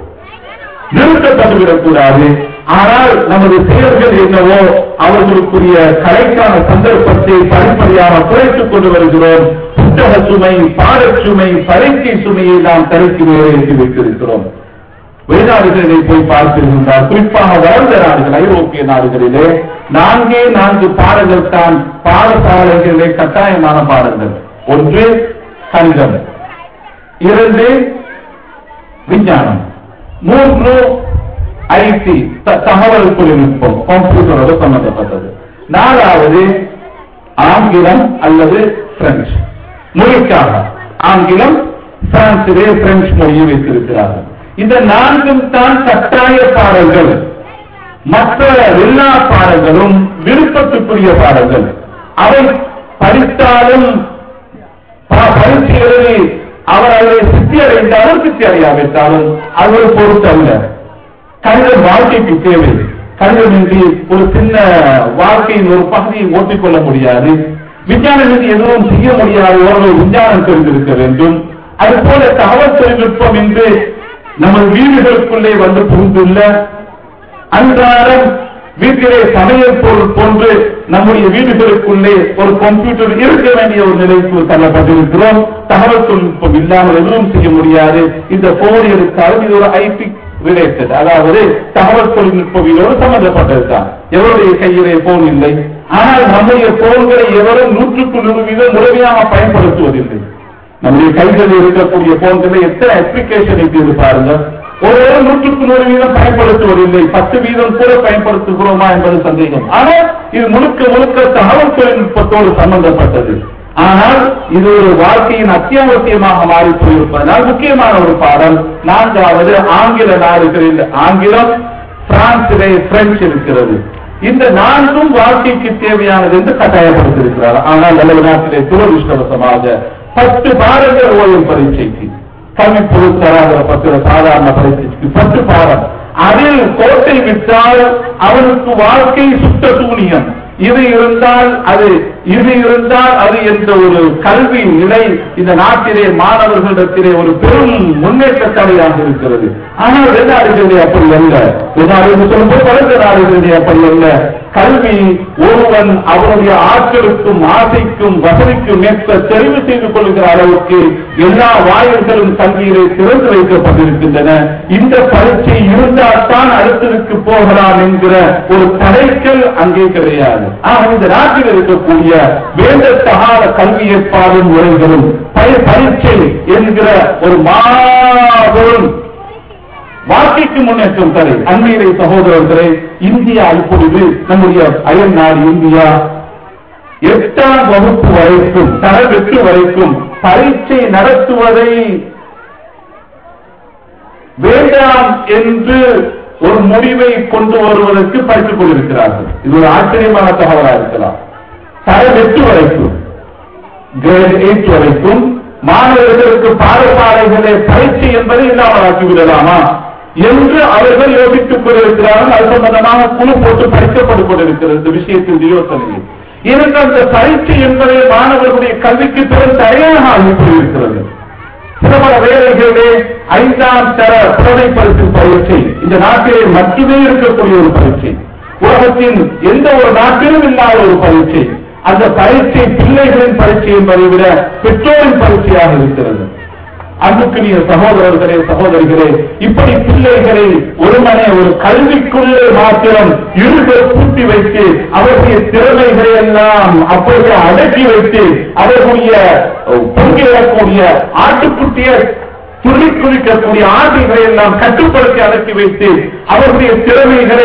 நிறுத்தப்பட்டுவிடக்கூடாது ஆனால் நமது செயல்கள் என்னவோ அவர்களுக்குரிய கலைக்கான சந்தர்ப்பத்தை படிப்படியாக குறைத்துக் கொண்டு வருகிறோம் புத்தக சுமை பாடச் சுமை பரீட்சை சுமையை நாம் தலைக்கு நிறைவேற்றி வைத்திருக்கிறோம் வெளிநாடுகளிலே போய் பார்த்திருந்தால் குறிப்பாக வளர்ந்த நாடுகள் ஐரோப்பிய நாடுகளிலே நான்கே நான்கு பாடங்கள் தான் பாடசாலைகளிலே கட்டாயமான பாடங்கள் ஒன்று கணிதம் இரண்டு விஞ்ஞானம் மூன்று ஐடி தகவல் தொழில்நுட்பம் கம்ப்யூட்டரோடு சம்பந்தப்பட்டது நாலாவது ஆங்கிலம் அல்லது பிரெஞ்சு மொழிக்காக ஆங்கிலம் பிரான்சிலே பிரெஞ்சு மொழியை வைத்திருக்கிறார்கள் இந்த நான்கும் தான் கட்டாய பாடங்கள் மற்ற எல்லா பாடங்களும் விருப்பத்துக்குரிய பாடங்கள் அவை படித்தாலும் ப- பரீட்சைகளில் அவர் அதை சித்தி அடைந்தாலும் சித்தி அடையாவிட்டாலும் அது ஒரு பொருட்டல்ல கணிதம் வாழ்க்கைக்கு தேவை கணிதமின்றி ஒரு சின்ன வாழ்க்கையின் ஒரு பகுதியை ஓட்டிக்கொள்ள முடியாது விஞ்ஞானமின்றி எதுவும் செய்ய முடியாது ஓரளவு விஞ்ஞானம் தெரிந்திருக்க வேண்டும் அதுபோல தகவல் தொழில்நுட்பம் என்று நமது வீடுகளுக்குள்ளே வந்து புகுந்துள்ள அன்றாடம் வீட்டிலே சமையல் பொருள் போன்று நம்முடைய வீடுகளுக்குள்ளே ஒரு கம்ப்யூட்டர் இருக்க வேண்டிய ஒரு நிலைக்கு தள்ளப்பட்டிருக்கிறோம் தகவல் தொழில்நுட்பம் இல்லாமல் எதுவும் செய்ய முடியாது இந்த போன் எடுத்தாலும் இது ஒரு ஐடி ரிலேட்டட் அதாவது தகவல் தொழில்நுட்பவியோடு சம்பந்தப்பட்டதுதான் எவருடைய கையிலே போன் இல்லை ஆனால் நம்முடைய போன்களை எவரும் நூற்றுக்கு நூறு வீதம் முழுமையாக பயன்படுத்துவதில்லை நம்முடைய கைகளில் இருக்கக்கூடிய போன்களை எத்தனை அப்ளிகேஷன் இருக்கு பாருங்க ஒரு நூற்றுக்கு நூறு வீதம் பயன்படுத்துவதில்லை பத்து வீதம் கூட பயன்படுத்துகிறோமா என்பது சந்தேகம் ஆனால் இது முழுக்க முழுக்க தகவல் தொழில்நுட்பத்தோடு சம்பந்தப்பட்டது ஆனால் இது ஒரு வாழ்க்கையின் அத்தியாவசியமாக மாறி போயிருப்பதனால் முக்கியமான ஒரு பாடம் நான்காவது ஆங்கில நாடுகளில் ஆங்கிலம் பிரான்சிலே பிரெஞ்சு இருக்கிறது இந்த நான்கும் வாழ்க்கைக்கு தேவையானது என்று கட்டாயப்படுத்தியிருக்கிறார் ஆனால் நல்ல நாட்டிலே துரதிருஷ்டவசமாக பத்து பாடங்கள் ஓய்வு பரீட்சைக்கு கல்வி பொருட்தராகிற பத்திர சாதாரண பரீட்சைக்கு பத்து பாடம் அதில் கோட்டை விட்டால் அவனுக்கு வாழ்க்கை சுத்த சூனியம் இது இருந்தால் அது இது இருந்தால் அது என்ற ஒரு கல்வி நிலை இந்த நாட்டிலே மாணவர்களிடத்திலே ஒரு பெரும் முன்னேற்ற தடையாக இருக்கிறது ஆனால் வெளிநாடுகளிலே அப்படி அல்ல வெளிநாடு என்று சொல்லும்போது வளர்ந்த நாடுகளிலே அப்படி அல்ல கல்வி ஒருவன் அவனுடைய ஆற்றலுக்கும் ஆசைக்கும் வசதிக்கும் ஏற்ப தெரிவு செய்து கொள்கிற அளவுக்கு எல்லா வாயில்களும் கல்வியிலே திறந்து வைக்கப்பட்டிருக்கின்றன இந்த பரீட்சை இருந்தால் தான் அடுத்ததுக்கு போகலாம் என்கிற ஒரு தடைக்கல் அங்கே கிடையாது ஆக இந்த நாட்டில் இருக்கக்கூடிய வேண்டத்தகாத கல்வி ஏற்பாடும் முறைகளும் பய- பரீட்சை என்கிற ஒரு மாபெரும் வாழ்க்கைக்கு முன்னேற்றம் தரை அண்மையிலே சகோதரர்களே இந்தியா இப்பொழுது நம்முடைய அயல் நாடு இந்தியா எட்டாம் வகுப்பு வரைக்கும் தரவெட்டு வரைக்கும் பரீட்சை நடத்துவதை வேண்டாம் என்று ஒரு முடிவை கொண்டு வருவதற்கு படித்துக் கொண்டிருக்கிறார்கள் இது ஒரு ஆச்சரியமான தகவலாக இருக்கலாம் தரவெட்டு வரைக்கும் கிரேட் எயிட் வரைக்கும் மாணவர்களுக்கு பாடசாலைகளே பயிற்சி என்பதை இல்லாமல் ஆக்கிவிடலாமா என்று அவர்கள் யோசித்துக் கொண்டிருக்கிறார்கள் அது சம்பந்தமாக குழு போட்டு படிக்கப்பட்டுக் கொண்டிருக்கிறது இந்த விஷயத்தின் யோசனையில் எனக்கு அந்த பயிற்சி என்பதை மாணவர்களுடைய கல்விக்கு பெரும் தடையாக ஆகிப்போயிருக்கிறது சில பல வேலைகளிலே ஐந்தாம் தர புலமை பரிசு பயிற்சி இந்த நாட்டிலே மட்டுமே இருக்கக்கூடிய ஒரு பயிற்சி உலகத்தின் எந்த ஒரு நாட்டிலும் இல்லாத ஒரு பயிற்சி அந்த பயிற்சி பிள்ளைகளின் பயிற்சி என்பதை விட பெற்றோரின் பயிற்சியாக இருக்கிறது அன்புக்குரிய சகோதரர்களே சகோதரிகளே இப்படி பிள்ளைகளை ஒருமனே ஒரு கல்விக்குள்ளே மாத்திரம் இருகள் பூட்டி வைத்து அவர்களுடைய திறமைகளை எல்லாம் அப்படியே அடக்கி வைத்து அவர்களுடைய பொங்கிடக்கூடிய ஆட்டுக்குட்டிய துள்ளி குளிக்கக்கூடிய ஆட்டுகளை எல்லாம் கட்டுப்படுத்தி அடக்கி வைத்து அவர்களுடைய திறமைகளை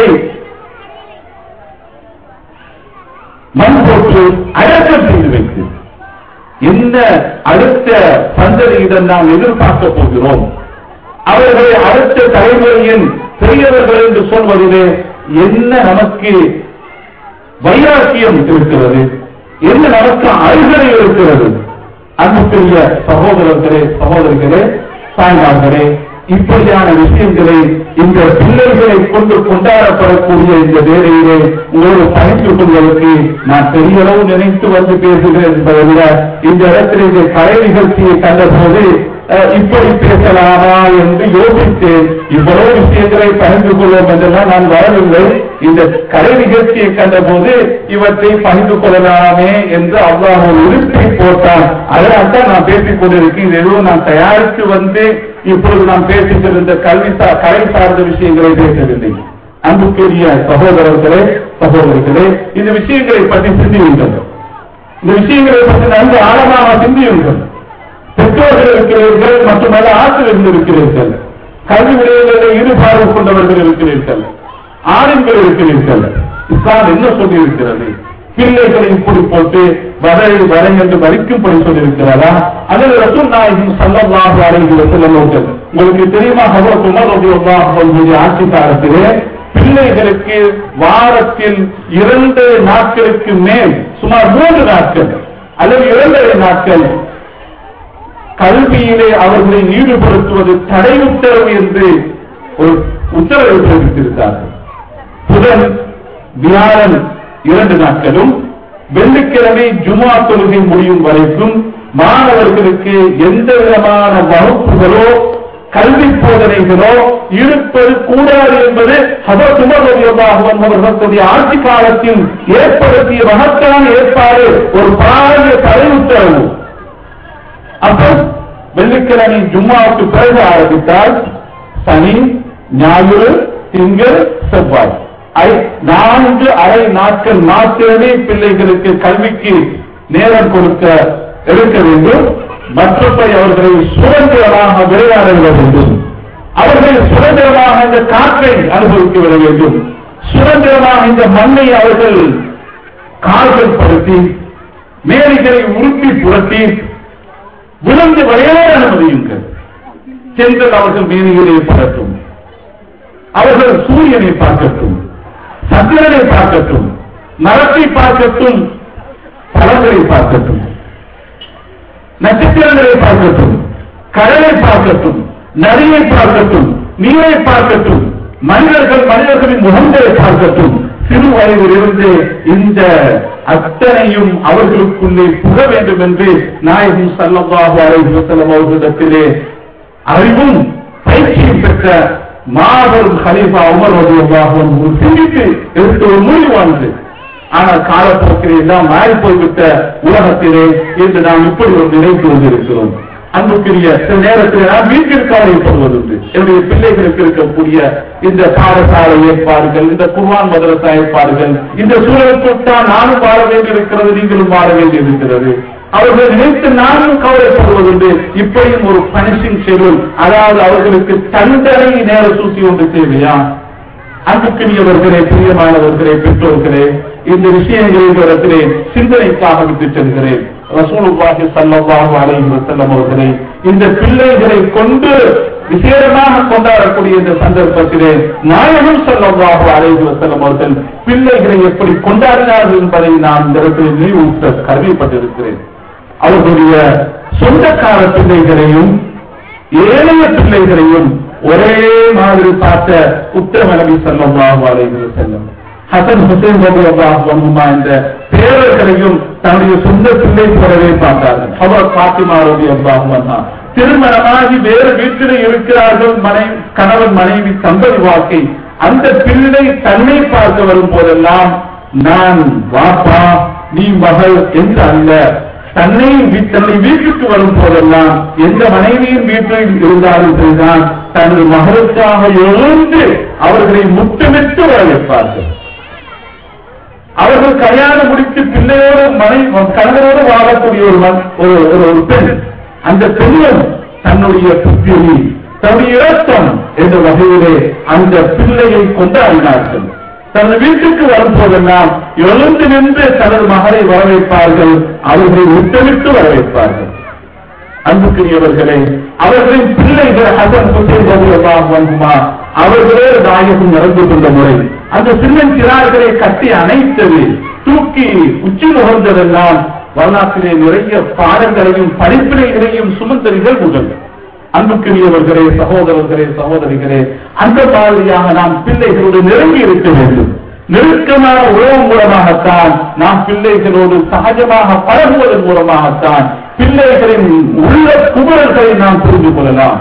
மண் போட்டு அடக்கம் செய்து வைத்து என்ன அடுத்த சந்ததியிடம் நாம் எதிர்பார்க்க போகிறோம் அவர்களை அடுத்த தலைமுறையின் பெரியவர்கள் என்று சொல்வதிலே என்ன நமக்கு வைராக்கியம் இருக்கிறது என்ன நமக்கு அழுகலை இருக்கிறது அன்புக்குரிய சகோதரர்களே சகோதரிகளே தாய்மார்களே இப்படியான விஷயங்களை இந்த பிள்ளைகளை கொண்டு கொண்டாடப்படக்கூடிய இந்த வேலையிலே உங்களோடு பகிர்ந்து கொள்வதற்கு நான் பெரிய அளவு நினைத்து வந்து பேசுகிறேன் என்பதை விட இந்த இடத்தில் இந்த கலை நிகழ்ச்சியை கண்டபோது அஹ், இப்படி பேசலாமா என்று யோசித்தேன் இவ்வளவு விஷயங்களை பகிர்ந்து கொள்வோம் என்றெல்லாம் நான் வரவில்லை இந்த கலை நிகழ்ச்சியை கண்டபோது இவற்றை பகிர்ந்து கொள்ளலாமே என்று அவ்வளவு ஒரு உறுப்பை போட்டான் அதனால் தான் நான் பேசிக் கொண்டிருக்கேன் இது எதுவும் நான் தயாரித்து வந்து இப்பொழுது நாம் பேசுகிற கல்வி சா- கலை சார்ந்த விஷயங்களை பேசவில்லை அன்புக்குரிய சகோதரர்களே சகோதரிகளே இந்த விஷயங்களை பற்றி சிந்தியுங்கள் இந்த விஷயங்களை பற்றி நன்கு ஆழமாக சிந்தியுங்கள் பெற்றோர்கள் இருக்கிறீர்கள் மட்டுமல்ல ஆசிரியர்கள் இருக்கிறீர்கள் கல்வி விடயங்களில் ஈடுபாடு கொண்டவர்கள் இருக்கிறீர்கள் ஆளுங்கள் இருக்கிறீர்கள் இஸ்லாம் என்ன சொல்லி இருக்கிறது பிள்ளைகளை இப்படி போட்டு வரை வரை என்று வரிக்கும்படி சொல்லியிருக்கிறதா அல்லது ரசூல் நாயகம் சல்லல்லாஹு அலைஹி வஸல்லம் அவர்கள் உங்களுக்கு தெரியுமா ஹஜரத் உமர் ரலியல்லாஹு அன்ஹுடைய ஆட்சி காலத்திலே பிள்ளைகளுக்கு வாரத்தில் இரண்டு நாட்களுக்கு மேல் சுமார் மூன்று நாட்கள் அல்லது இரண்டரை நாட்கள் கல்வியிலே அவர்களை ஈடுபடுத்துவது தடை உத்தரவு என்று ஒரு உத்தரவை பிறப்பித்திருந்தார்கள் புதன் வியாழன் இரண்டு நாட்களும் வெள்ளிக்கிழமை ஜுமா தொழுகை முடியும் வரைக்கும் மாணவர்களுக்கு எந்த விதமான வகுப்புகளோ கல்வி போதனைகளோ இருப்பது கூடாது என்பது ஹதரத் உமர் ரலியல்லாஹு அன்ஹு அவர்களுடைய ஆட்சி காலத்தில் ஏற்படுத்திய மகத்தான ஏற்பாடு ஒரு பாரிய தடை உத்தரவு அப்போ வெள்ளிக்கிழமை ஜும்மாவுக்கு பிறகு ஆரம்பித்தால் சனி ஞாயிறு திங்கள் செவ்வாய் ஐ- நான்கு அரை நாட்கள் மாத்திரமே பிள்ளைகளுக்கு கல்விக்கு நேரம் கொடுக்க எடுக்க வேண்டும் மற்றபடி அவர்களை சுதந்திரமாக விளையாட விட வேண்டும் அவர்கள் சுதந்திரமாக இந்த காற்றை அனுபவிக்க விட வேண்டும் சுதந்திரமாக இந்த மண்ணை அவர்கள் கால்கள் படுத்தி மேலைகளை உருட்டி புரட்டி விழுந்து விளையாட அனுமதியுங்கள் சென்றல் அவர்கள் மேனிகளை பறட்டும் அவர்கள் சூரியனை பார்க்கட்டும் சந்திரனை பார்க்கட்டும் மரத்தை பார்க்கட்டும் பழங்களை பார்க்கட்டும் நட்சத்திரங்களை பார்க்கட்டும் கடலை பார்க்கட்டும் நதியை பார்க்கட்டும் நீரை பார்க்கட்டும் மனிதர்கள் மனிதர்களின் முகங்களை பார்க்கட்டும் சிறு வயதிலிருந்து இந்த அத்தனையும் அவர்களுக்குள்ளே புக வேண்டும் என்று நாயகம் சல்லல்லாஹு அலைஹி வஸல்லம் அவர்களிடத்திலே அறிவும் பயிற்சியும் பெற்ற மாபெரும் ஹலீஃபா உமர் ரலியல்லாஹு அன்ஹு சிந்தித்து எடுத்த ஒரு முடிவானது ஆனால் காலப்போக்கிலே எல்லாம் மாறி போய்விட்ட உலகத்திலே இன்று நாம் இப்படி ஒரு நினைத்து கொண்டிருக்கிறோம் அன்புக்குரிய சில நேரத்தில் நான் வீட்டிற்கு கவலைப்படுவதுண்டு என்னுடைய பிள்ளைகளுக்கு இருக்கக்கூடிய இந்த பாடசாலை ஏற்பாடுகள் இந்த குர்ஆன் மதரசா ஏற்பாடுகள் இந்த சூழலுக்குத்தான் நானும் வாழ வேண்டியிருக்கிறது நீங்களும் வாழ வேண்டியிருக்கிறது அவர்கள் நினைத்து நானும் கவலைப்படுவதுண்டு இப்படியும் ஒரு பனிஷிங் ஷெடியூல் அதாவது அவர்களுக்கு தண்டனை நேர சூசி ஒன்று தேவையா அன்புக்குரியவர்களே பிரியமானவர்களே பெற்றோர்களே இந்த விஷயங்களின் இடத்திலே சிந்தனைக்காக விட்டு செல்கிறேன் ரசூலுல்லாஹி ஸல்லல்லாஹு அலைஹி வஸல்லம் அவர்களே இந்த பிள்ளைகளை கொண்டு விசேடமாக கொண்டாடக்கூடிய இந்த சந்தர்ப்பத்திலே நாயகம் ஸல்லல்லாஹு அலைஹி வஸல்லம் அவர்கள் பிள்ளைகளை எப்படி கொண்டாடினார்கள் என்பதை நான் இந்த இடத்தில் நினைவூட்ட கருவிப்பட்டிருக்கிறேன் அவர்களுடைய சொந்தக்கார பிள்ளைகளையும் ஏழைய பிள்ளைகளையும் ஒரே மாதிரி பார்த்த உத்தம நபி ஸல்லல்லாஹு அலைஹி வஸல்லம் ஹசன் ஹுசைன் ரலியல்லாஹு அன்ஹுமா என்ற பேரர்களையும் தன்னுடைய சொந்த பிள்ளை போலவே பார்த்தார்கள் அவர் பாத்திமா ரலியல்லாஹு அன்ஹா திருமணமாகி வேறு வீட்டில் இருக்கிறார்கள் மனை கணவன் மனைவி தம்பதி வாழ்க்கை அந்த பிள்ளை தன்னை பார்க்க வரும் போதெல்லாம் நான் வாப்பா நீ மகள் என்று அல்ல தன்னை வீ- தன்னை வீட்டுக்கு வரும் போதெல்லாம் எந்த மனைவியும் வீட்டில் இருந்தாலும் சரிதான் தனது மகளுக்காக எழுந்து அவர்களை முத்தமிட்டு வரவேற்பார்கள் அவர்கள் கல்யாணம் முடித்து பிள்ளையோடு மனை கணவரோடு வாழக்கூடிய ஒரு மண்- ஒரு ஒரு ஒரு பெண் அந்த பெண்ணும் தன்னுடைய புத்திரி தன்னுடைய இரத்தம் என்ற வகையிலே அந்த பிள்ளையை கொண்டாடினார்கள் தனது வீட்டுக்கு வரும்போதெல்லாம் எழுந்து நின்று தனது மகளை வரவேற்பார்கள் அவர்களை முத்தமிட்டு வரவேற்பார்கள் அன்புக்குரியவர்களே அவர்களின் பிள்ளைகள் ஹசன் ஹுசைன் ரலியல்லாஹு அன்ஹுமா அவர்களே நாயகம் நடந்து கொண்ட முறை அந்த சின்னன் சிறார்களை கட்டி அணைத்தது தூக்கி உச்சி நுகர்ந்ததெல்லாம் வரலாற்றிலே நிறைய பாடங்களையும் படிப்பினைகளையும் சுமந்த நிகழ்வுகள் அன்புக்குரியவர்களே சகோதரர்களே சகோதரிகளே அந்த மாதிரியாக நாம் பிள்ளைகளோடு நெருங்கி இருக்க வேண்டும் நெருக்கமான உறவு மூலமாகத்தான் நாம் பிள்ளைகளோடு சகஜமாக பழகுவதன் மூலமாகத்தான் பிள்ளைகளின் உள்ள குமரல்களை நாம் புரிந்து கொள்ளலாம்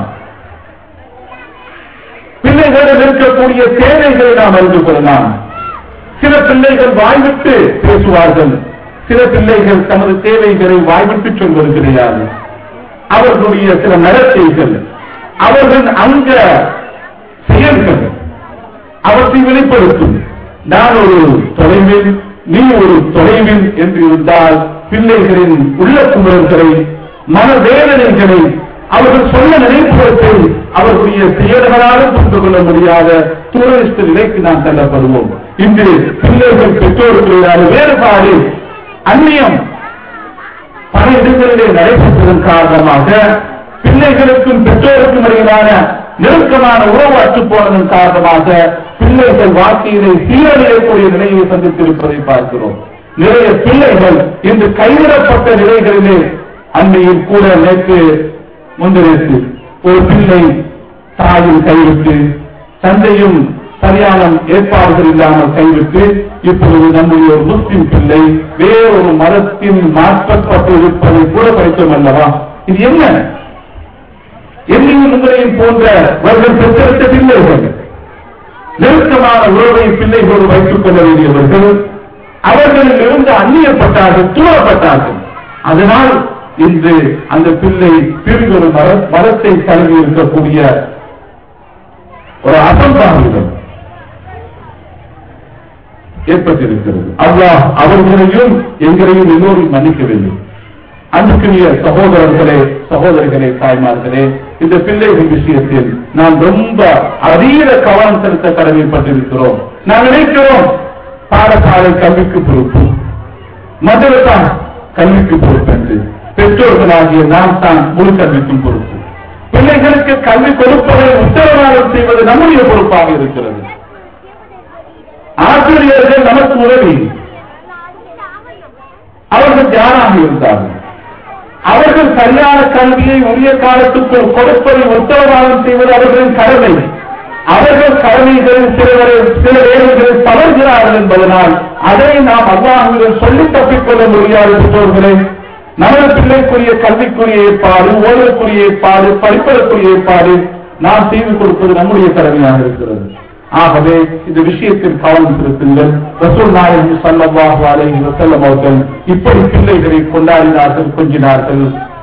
பிள்ளைகளிடம் இருக்கக்கூடிய தேவைகளை நாம் அறிந்து கொள்ளலாம் சில பிள்ளைகள் வாய்விட்டு பேசுவார்கள் சில பிள்ளைகள் தமது தேவைகளை வாய்விட்டு சொல்வது கிடையாது அவர்களுடைய சில நடத்தைகள் அவர்கள் அங்க செயல்கள் அவற்றை வெளிப்படுத்தும் நான் ஒரு தொலைவில் நீ ஒரு தொலைவில் என்று இருந்தால் பிள்ளைகளின் உள்ள குமரல்களை மனவேதனைகளை அவர்கள் சொன்ன நினைப்புகளை அவர்களுடைய செயல்களாலும் புரிந்து கொள்ள முடியாத துரதிஷ்ட நிலைக்கு நாம் தள்ளப்படுவோம் இன்று பிள்ளைகள் பெற்றோர்களுடைய வேறுபாடு அந்நியம் பல இடங்களிலே நடைபெற்றதன் காரணமாக பிள்ளைகளுக்கும் பெற்றோருக்கும் இடையிலான நெருக்கமான உறவு அற்று போனதன் காரணமாக பிள்ளைகள் வாழ்க்கையிலே சீரழியக்கூடிய நிலையை சந்தித்திருப்பதை பார்க்கிறோம் நிறைய பிள்ளைகள் இன்று கைவிடப்பட்ட நிலைகளிலே அன்னையில் கூட நேற்று முன்னிறுத்து ஒரு பிள்ளை தாயும் கைவிட்டு தந்தையும் சரியான ஏற்பாடுகள் இல்லாமல் கைவிட்டு இப்பொழுது நம்முடைய ஒரு முஸ்லிம் பிள்ளை வேறொரு மதத்தில் மாற்றப்பட்டு இருப்பதை கூட படித்தோம் அல்லவா இது என்ன என்னையும் உங்களையும் போன்றவர்கள் பெற்றெடுத்த பிள்ளைகள் நெருக்கமான உறவை பிள்ளைகளோடு வைத்துக் கொள்ள வேண்டியவர்கள் அவர்களில் இருந்து அந்நியப்பட்டார்கள் தூரப்பட்டார்கள் அதனால் இன்று அந்த பிள்ளை பிரிதொரு மர மரத்தை தழுவி இருக்கக்கூடிய ஒரு அசம்பாவிதம் ஏற்பட்டிருக்கிறது அல்லாஹ் அவர்களையும் எங்களையும் எல்லோரும் மன்னிக்க வேண்டும் அன்புக்குரிய சகோதரர்களே சகோதரிகளே தாய்மார்களே இந்த பிள்ளைகள் விஷயத்தில் நாம் ரொம்ப அதீத கவனம் செலுத்த கடமைப்பட்டிருக்கிறோம் நாம் நினைக்கிறோம் பாடசாலை கல்விக்கு பொறுப்பு மதுரதா கல்விக்கு பொறுப்பு என்று பெற்றோர்களாகிய நாம் தான் முழு கல்விக்கும் பொறுப்பு பிள்ளைகளுக்கு கல்வி கொடுப்பதை உத்தரவாதம் செய்வது நம்முடைய பொறுப்பாக இருக்கிறது ஆசிரியர்கள் நமக்கு உதவி அவர்கள் யாராக இருந்தார்கள் அவர்கள் சரியான கல்வியை உரிய காலத்துக்குள் கொடுப்பதை உத்தரவாதம் செய்வது அவர்களின் கடமை அவர்கள் கடமைகளில் சிலவரை சில வேலைகளில் தவறுகிறார்கள் என்பதனால் அதை நாம் அல்லாஹுடன் சொல்லி தப்பிக்கொள்ள முடியாது பெற்றோர்களே நமது பிள்ளைக்குரிய கல்விக்குரிய ஏற்பாடு ஓய்வுக்குரிய ஏற்பாடு படிப்பதற்குரிய ஏற்பாடு நாம் செய்து கொடுப்பது நம்முடைய கடமையாக இருக்கிறது ஆகவே இந்த விஷயத்தில் கவனம் செலுத்துங்கள் ரசூல் நாயகம் சல்லல்லாஹு அலைஹி வஸல்லம் அவர்கள் இப்படி பிள்ளைகளை கொண்டாடினார்கள் கொஞ்சினார்கள்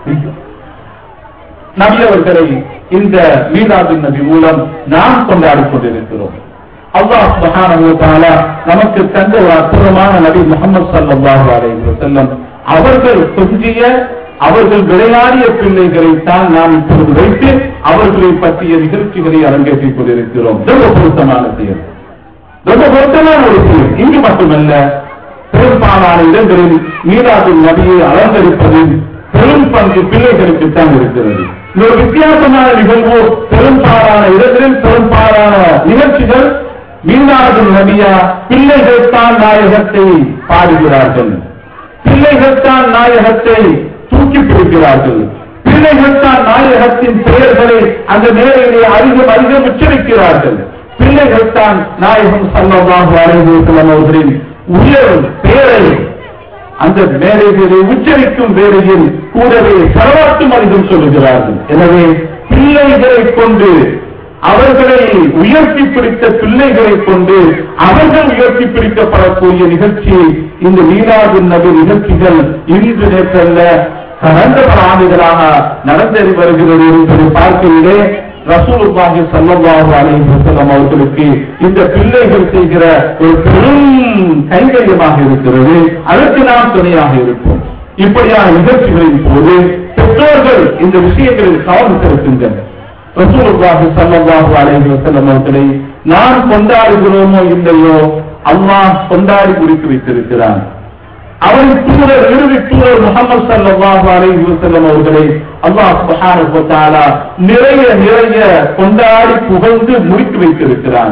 நபியவர்களை இந்த மீதாபின் நபி மூலம் நாம் கொண்டாடிக் கொண்டிருக்கிறோம் அல்லாஹ் சுப்ஹானஹு வ தஆலா நமக்கு தந்த ஒரு அற்புதமான நபி முகமது ஸல்லல்லாஹு அலைஹி வஸல்லம் அவர்கள் கொஞ்சிய அவர்கள் விளையாடிய பிள்ளைகளை தான் நாம் இப்பொழுது வைத்து அவர்களை பற்றிய நிகழ்ச்சிகளை அரங்கேற்றிக் கொண்டிருக்கிறோம் ரொம்ப பொருத்தமான செயல் ரொம்ப பொருத்தமான ஒரு செயல் இங்கு மட்டுமல்ல பெரும்பாலான இடங்களில் மீராஜின் நபியை அலங்கரிப்பதில் பெரும் பங்கு பிள்ளைகளுக்கு தான் இருக்கிறது இந்த ஒரு வித்தியாசமான நிகழ்வு பெரும்பாலான இடங்களில் பெரும்பாலான நிகழ்ச்சிகள் மீனாஜின் நபியா பிள்ளைகள் தான் நாயகத்தை பாடுகிறார்கள் பிள்ளைகள் தான் நாயகத்தை தூக்கி பிடிக்கிறார்கள் பிள்ளைகள் தான் நாயகத்தின் பெயர்களை அந்த நேரையிலே அதிகம் அதிகம் உச்சரிக்கிறார்கள் பிள்ளைகள் தான் நாயகம் சல்லமாக அலைவசலம் அவர்களின் உயர் பெயரை அந்த மேடைகளை உச்சரிக்கும் வேளையில் கூடவே சரவாட்டும் அதிகம் சொல்லுகிறார்கள் எனவே பிள்ளைகளை கொண்டு அவர்களை உயர்த்தி பிடித்த பிள்ளைகளை கொண்டு அவர்கள் உயர்த்தி பிடிக்கப்படக்கூடிய நிகழ்ச்சி இந்த மீனாது நபி நிகழ்ச்சிகள் இன்று நேற்றல்ல கடந்த பல ஆண்டுகளாக நடந்தேறி வருகிறது என்பதை பார்க்கையிலே ரசூலுல்லாஹி ஸல்லல்லாஹு அலைஹி வஸல்லம் அவர்களுக்கு இந்த பிள்ளைகள் செய்கிற ஒரு பெரும் கைங்கரியமாக இருக்கிறது அதற்கு நாம் துணையாக இருப்போம் இப்படியான நிகழ்ச்சிகளின் போது பெற்றோர்கள் இந்த விஷயங்களில் கவனம் செலுத்துங்கள் ரசூலுல்லாஹி ஸல்லல்லாஹு அலைஹி வஸல்லம் அவர்களை நாம் கொண்டாடுகிறோமோ இல்லையோ அல்லாஹ் கொண்டாடி குறித்து வைத்திருக்கிறான் அவன் தூதர் இறுதி தூதர் முகமது ஸல்லல்லாஹு அலைஹி வஸல்லம் அவர்களை அல்லாஹ் சுப்ஹானஹு வ தஆலா நிறைய நிறைய கொண்டாடி புகழ்ந்து முடித்து வைத்திருக்கிறான்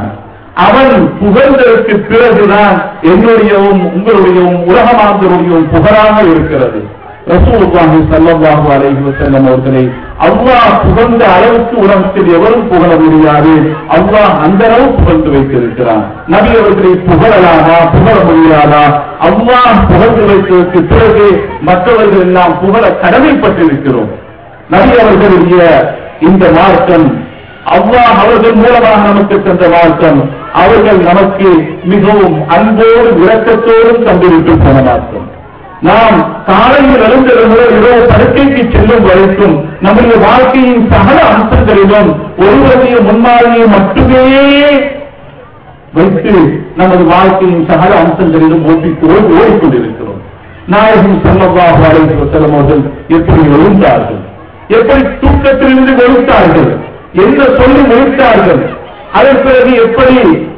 அவன் புகழ்ந்ததற்கு பிறகுதான் என்னுடையவும் உங்களுடையவும் உலகமாந்தருடையவும் புகழாக இருக்கிறது ரசூலுல்லாஹி ஸல்லல்லாஹு அலைஹி வஸல்லம் அவர்களை அல்லாஹ் புகழ்ந்த அளவுக்கு உலகத்தில் எவரும் புகழ முடியாது அல்லாஹ் அந்த அளவு புகழ்ந்து வைத்திருக்கிறான் நபி அவர்களை புகழலாமா புகழ முடியாதா அல்லாஹ் புகழ்ந்து வைத்ததற்கு பிறகு மற்றவர்கள் எல்லாம் புகழ கடமைப்பட்டிருக்கிறோம் நபி அவர்களுடைய இந்த மார்க்கம் அல்லாஹ் அவர்கள் மூலமாக நமக்கு தந்த மார்க்கம் அவர்கள் நமக்கு மிகவும் அன்போடும் இரக்கத்தோடும் தந்துவிட்டு போன மார்க்கம் நாம் காலையில் எழுந்தது முதல் இரவு படுக்கைக்கு செல்லும் வரைக்கும் நம்முடைய வாழ்க்கையின் சகல அம்சங்களிலும் ஒருவருடைய முன்மாதிரியை மட்டுமே வைத்து நமது வாழ்க்கையின் சகல அம்சங்களிலும் ஓட்டி ஓடிக்கொண்டிருக்கிறோம் நாயகம் செல்லவாக அழைத்து செல்லும் அவர்கள் எப்படி எழுந்தார்கள் எப்படி தூக்கத்திலிருந்து வெளுத்தார்கள் என்ன சொல்லி முடித்தார்கள் அதன் பிறகு எப்படி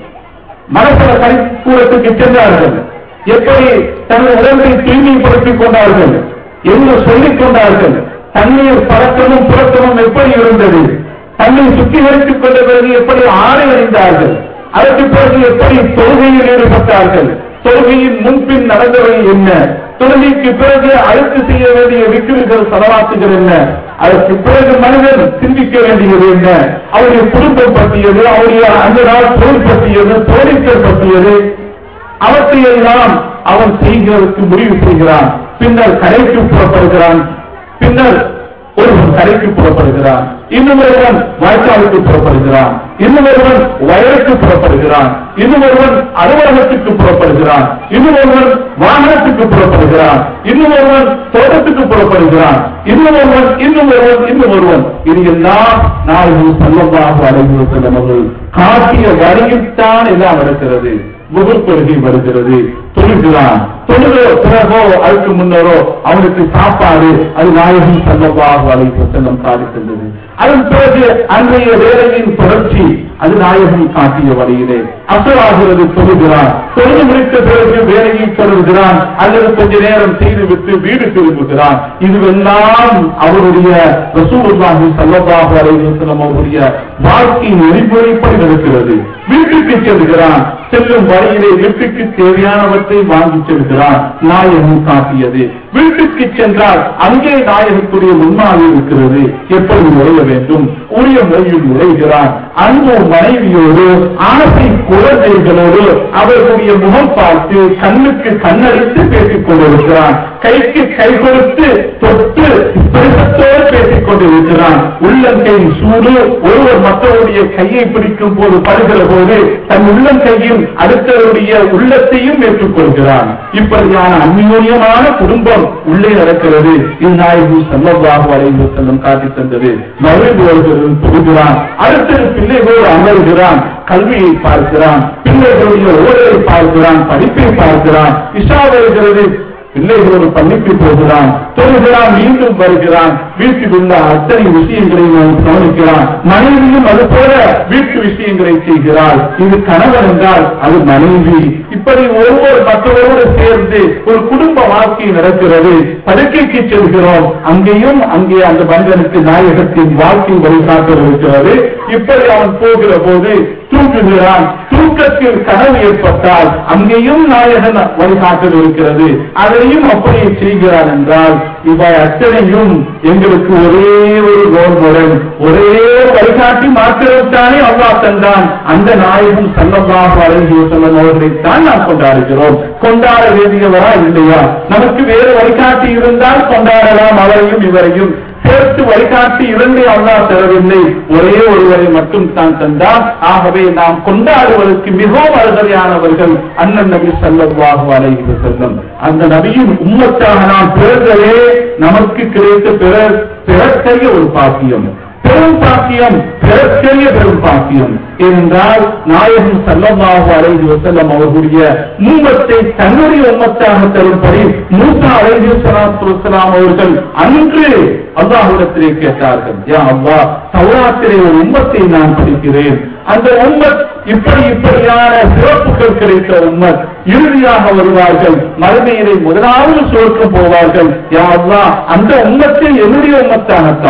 மனசல கணிக்கூடத்துக்கு சென்றார்கள் எப்படி தங்கள் உடலை தூய்மைப்படுத்திக் கொண்டார்கள் என்ன சொல்லிக் கொண்டார்கள் தண்ணீர் பழக்கமும் புறக்கமும் எப்படி இருந்தது தன்னை சுத்திகரித்துக் கொண்ட பிறகு எப்படி ஆடை அணிந்தார்கள் அதற்கு பிறகு எப்படி தொழுகையில் ஈடுபட்டார்கள் தொழுகையின் முன்பின் நடந்தவை என்ன தொழுகைக்கு பிறகு அடுத்து செய்ய வேண்டிய விக்கிரிகள் செலவாத்துகள் என்ன அதற்கு பிறகு மனிதன் சிந்திக்க வேண்டியது என்ன அவருடைய குடும்பம் பற்றியது அவருடைய அந்த நாள் தொழில் பற்றியது தோழிக்கல் பற்றியது அவற்றையெல்லாம் அவன் செய்கிறதற்கு முடிவு செய்கிறான் பின்னர் கடைக்கு புறப்படுகிறான் பின்னர் ஒருவன் கடைக்கு புறப்படுகிறான் இன்னும் ஒருவன் வாய்க்காலுக்கு புறப்படுகிறான் இன்னும் ஒருவன் வயலுக்கு புறப்படுகிறான் இன்னும் ஒருவன் அலுவலகத்துக்கு புறப்படுகிறான் இன்னும் ஒருவன் வாகனத்துக்கு புறப்படுகிறான் இன்னும் ஒருவன் தோட்டத்துக்கு புறப்படுகிறான் இன்னும் ஒருவன் இன்னும் ஒருவன் இன்னும் ஒருவன் இது எல்லாம் நாளைக்கு செல்லமாக அடைந்து செல்லும் அவர்கள் காட்டிய வழியில்தான் எல்லாம் நடக்கிறது முகல் கொள்கை வருகிறது தொழுகிறான் தொழுக பிறகோ அதுக்கு முன்னரோ அவனுக்கு சாப்பாடு அது நாயகம் செல்லவாக அழைப்பு செல்லம் சாதிக்கின்றது அதன் பிறகு அன்றைய வேலையின் தொடர்ச்சி அது நாயகம் காட்டிய வழியிலே அசராகிறது தொழுகிறான் தொழுது முடித்த பிறகு வேலையை தொடர்கிறான் அல்லது கொஞ்ச நேரம் செய்துவிட்டு வீடு திரும்புகிறான் இதுவெல்லாம் அவருடைய ரசூலுல்லாஹி ஸல்லல்லாஹு அலைஹி வஸல்லம் அவருடைய வாழ்க்கையின் நெறிமுறைப்படி நடக்கிறது வீட்டுக்கு செல்கிறான் செல்லும் வழியிலே வீட்டுக்கு தேவையானவற்றை வாங்கி செல்கிறான் நாயகம் காட்டியது வீட்டுக்கு சென்றால் அங்கே நாயகத்துடைய முன்மாதிரி இருக்கிறது எப்படி நுழைய வேண்டும் உரிய மொழியில் நுழைகிறான் அன்பு மனைவியோடு ஆசை குழந்தைகளோடு அவர்களுடைய முகம் பார்த்து கண்ணுக்கு கண்ணடித்து பேசிக் கொண்டிருக்கிறான் கைக்கு கை கொடுத்து தொட்டு பெருசத்தோடு பேசிக் கொண்டிருக்கிறான் உள்ளங்கை சூடு ஒருவர் மற்றவருடைய கையை பிடிக்கும் போது படுகிற போது தன் உள்ளங்கையும் அடுத்தவருடைய உள்ளத்தையும் ஏற்றுக்கொள்கிறான் இப்படியான அந்யோன்யமான குடும்பம் உள்ளே நடக்கிறது இது நாயகு செல்லவாக வரைந்து செல்லும் காட்டி தந்தது மறுபடியும் தொழுகிறான் அடுத்தது பிள்ளைகளோடு அமர்கிறான் கல்வியை பார்க்கிறான் பிள்ளைகளுடைய ஓடலை பார்க்கிறான் படிப்பை பார்க்கிறான் இஷா வருகிறது பிள்ளைகளோடு பள்ளிக்கு போகிறான் தொழுகிறான் மீண்டும் வருகிறான் வீட்டில் உள்ள அத்தனை விஷயங்களையும் அவன் கவனிக்கிறான் மனைவியும் அது போல வீட்டு விஷயங்களை செய்கிறாள் இது கணவன் என்றால் அது மனைவி இப்படி ஒவ்வொரு மற்றவரோடு சேர்ந்து ஒரு குடும்ப வாழ்க்கை நடக்கிறது படுக்கைக்கு செல்கிறோம் அங்கேயும் அங்கே அந்த மனிதனுக்கு நாயகத்தின் வாழ்க்கை வழிகாட்டல் இருக்கிறது இப்படி அவன் போகிற போது தூங்குகிறான் தூக்கத்தில் கனவு ஏற்பட்டால் அங்கேயும் நாயகன் வழிகாட்டல் இருக்கிறது அதையும் அப்படியே செய்கிறான் என்றால் இவை அத்தனையும் எங்களுக்கு ஒரே ஒரு ரோல் மாடல் ஒரே வழிகாட்டி மாத்திரத்தானே அல்லாஹ் தந்தான் அந்த நாயகம் சல்லமாக அழகிய சொல்லும் அவர்களைத்தான் நாம் கொண்டாடுகிறோம் கொண்டாட வேண்டியவரா இல்லையா நமக்கு வேறு வழிகாட்டி இருந்தால் கொண்டாடலாம் அவரையும் இவரையும் சேர்த்து வழிகாட்டி இரண்டே அல்லாஹ் தரவில்லை ஒரே ஒருவரை மட்டும் தான் தந்தார் ஆகவே நாம் கொண்டாடுவதற்கு மிகவும் அருகதையானவர்கள் அண்ணன் நபி சல்லல்லாஹு அலைஹி வஸல்லம் அந்த நபியின் உம்மத்தாக நாம் பிறந்ததே நமக்கு கிடைத்த பிற பிறக்கரிய ஒரு பாக்கியம் பெரும் பாக்கியம் பிறக்கரிய பெரும் பாக்கியம் ஏனென்றால் நாயகம் சல்லல்லாஹு அலைஹி வஸல்லம் அவர்களுடைய மூவத்தை தன்னுடைய உம்மத்தாக தரும்படி மூசா அலைஹி ஸலாத்து வஸலாம் அவர்கள் அன்று அல்லாஹ்விடத்திலே கேட்டார்கள் யா அல்லாஹ் தௌராத்திலே ஒரு உம்மத்தை நான் படிக்கிறேன் அந்த உம்மத் இப்படி இப்படியான சிறப்புகள் கிடைத்த உம்மத் இறுதியாக வருவார்கள் மறுமையிலே முதலாவது சுருக்கம் போவார்கள் யா அல்லாஹ் அந்த உம்மத்தை என்னுடைய உம்மத்தாகத்தான்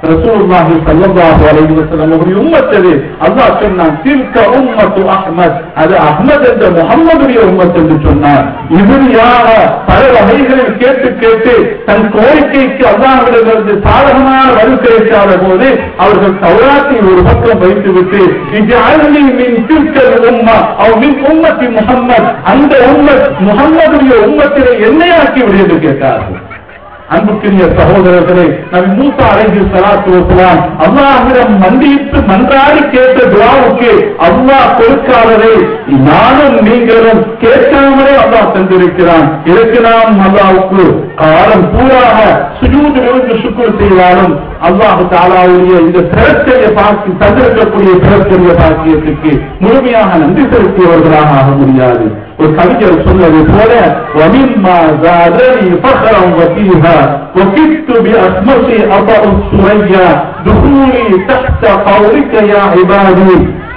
ரசூலுல்லாஹி ஸல்லல்லாஹு அலைஹி வஸல்லம் அவருடைய உம்மத் அது அல்லாஹ் சொன்னான் தில்க உம்மத்து அஹ்மத் அது அஹ்மத் என்ற முஹம்மதுடைய உம்மத் என்று சொன்னார் இப்படியாக பல வகைகளில் கேட்டு கேட்டு தன் கோரிக்கைக்கு அல்லாஹ்விடமிருந்து சாதகமான பதில் கிடைக்காத போது அவர்கள் தௌராத்தை ஒரு பக்கம் வைத்துவிட்டு இது அருளி மின் தில்கல் உம்மா அவ் மின் உம்மத்தி முஹம்மத் அந்த உம்மத் முஹம்மதுடைய உம்மத்திலே என்னையாக்கி விடு என்று கேட்டார்கள் அன்புக்குரிய சகோதரர்களே நபி மூசா அலைஹி ஸலாத்து வஸலாம் அல்லாஹ்விடம் மண்டியிட்டு மன்றாடி கேட்ட துஆவுக்கு அல்லாஹ் கொடுக்காததை நானும் நீங்களும் கேட்காமலே அல்லாஹ் தந்திருக்கிறான் இதற்கு நாம் அல்லாஹ்வுக்கு காலம் பூராக சுஜூதிலிருந்து சுக்குர் செய்தாலும் அல்லாஹ் தாலாவுடைய இந்த பிறச்சரிய பாக்கி தந்திருக்கக்கூடிய பிறச்சரிய பாக்கியத்துக்கு முழுமையாக நன்றி செலுத்தியவர்களாக ஆக முடியாது ஒரு கவிஞர் சொன்னது போல وَمِمَّا زَادَنِي فَخْرًا وَفِيهَا وَكِدتُّ بِأَسْمَتِي أَضَعُ الثُّرَيَّا دخولي تحت قولك يا عبادي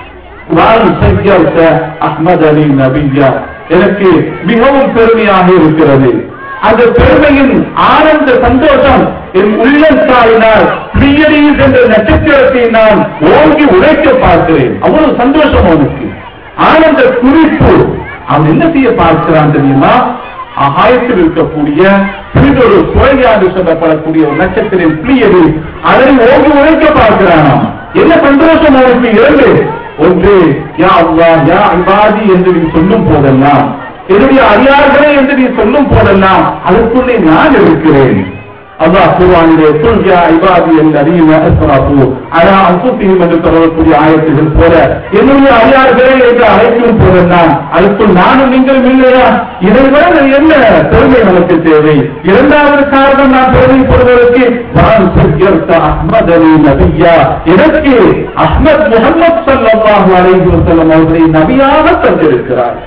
وأن سجلت أحمد لي نبيا எனக்கு மிகவும் பெருமையாக இருக்கிறது அந்த பெருமையின் ஆனந்த சந்தோஷம் என் உள்ளத்தாயினால் பிரியரீஸ் என்ற நட்சத்திரத்தை நான் ஓங்கி உழைக்க பார்க்கிறேன் அவ்வளவு சந்தோஷம் அவனுக்கு ஆனந்த குறிப்பு அவன் என்ன செய்ய பார்க்கிறான் தெரியுமா ஆகாயத்தில் இருக்கக்கூடிய பிரிதொரு சுவையாக சொல்லப்படக்கூடிய ஒரு நட்சத்திரம் பிளியது அதை ஓங்கி உழைக்க பார்க்கிறானாம் என்ன சந்தோஷம் அவனுக்கு இரண்டு ஒன்று யா அல்லாஹ் யா இபாதி என்று நீ சொல்லும் போதெல்லாம் என்னுடைய அடியார்களே என்று நீ சொல்லும் போதெல்லாம் அதற்குள்ளே நான் இருக்கிறேன் அல்லாஹ் குர்ஆனிலே குல் யா இபாதி அல்லதீன அஸ்ரஃபு அலா அன்ஃபுஸிஹிம் என்று சொல்லக்கூடிய ஆயத்துகள் போல என்னுடைய அடியார்களே என்று அழைக்கும் போதெல்லாம் அதுக்குள் நானும் நீங்களும் இல்லையா இதை விட என்ன பெருமை நமக்கு தேவை இரண்டாவது காரணம் நான் பெருமைப்படுவதற்கு நான் சர்க்கியர்த்த அஹ்மத் அலி நபியா எனக்கு அஹ்மத் முகமது ஸல்லல்லாஹு அலைஹி வஸல்லம் அவர்களை நபியாக தந்திருக்கிறார்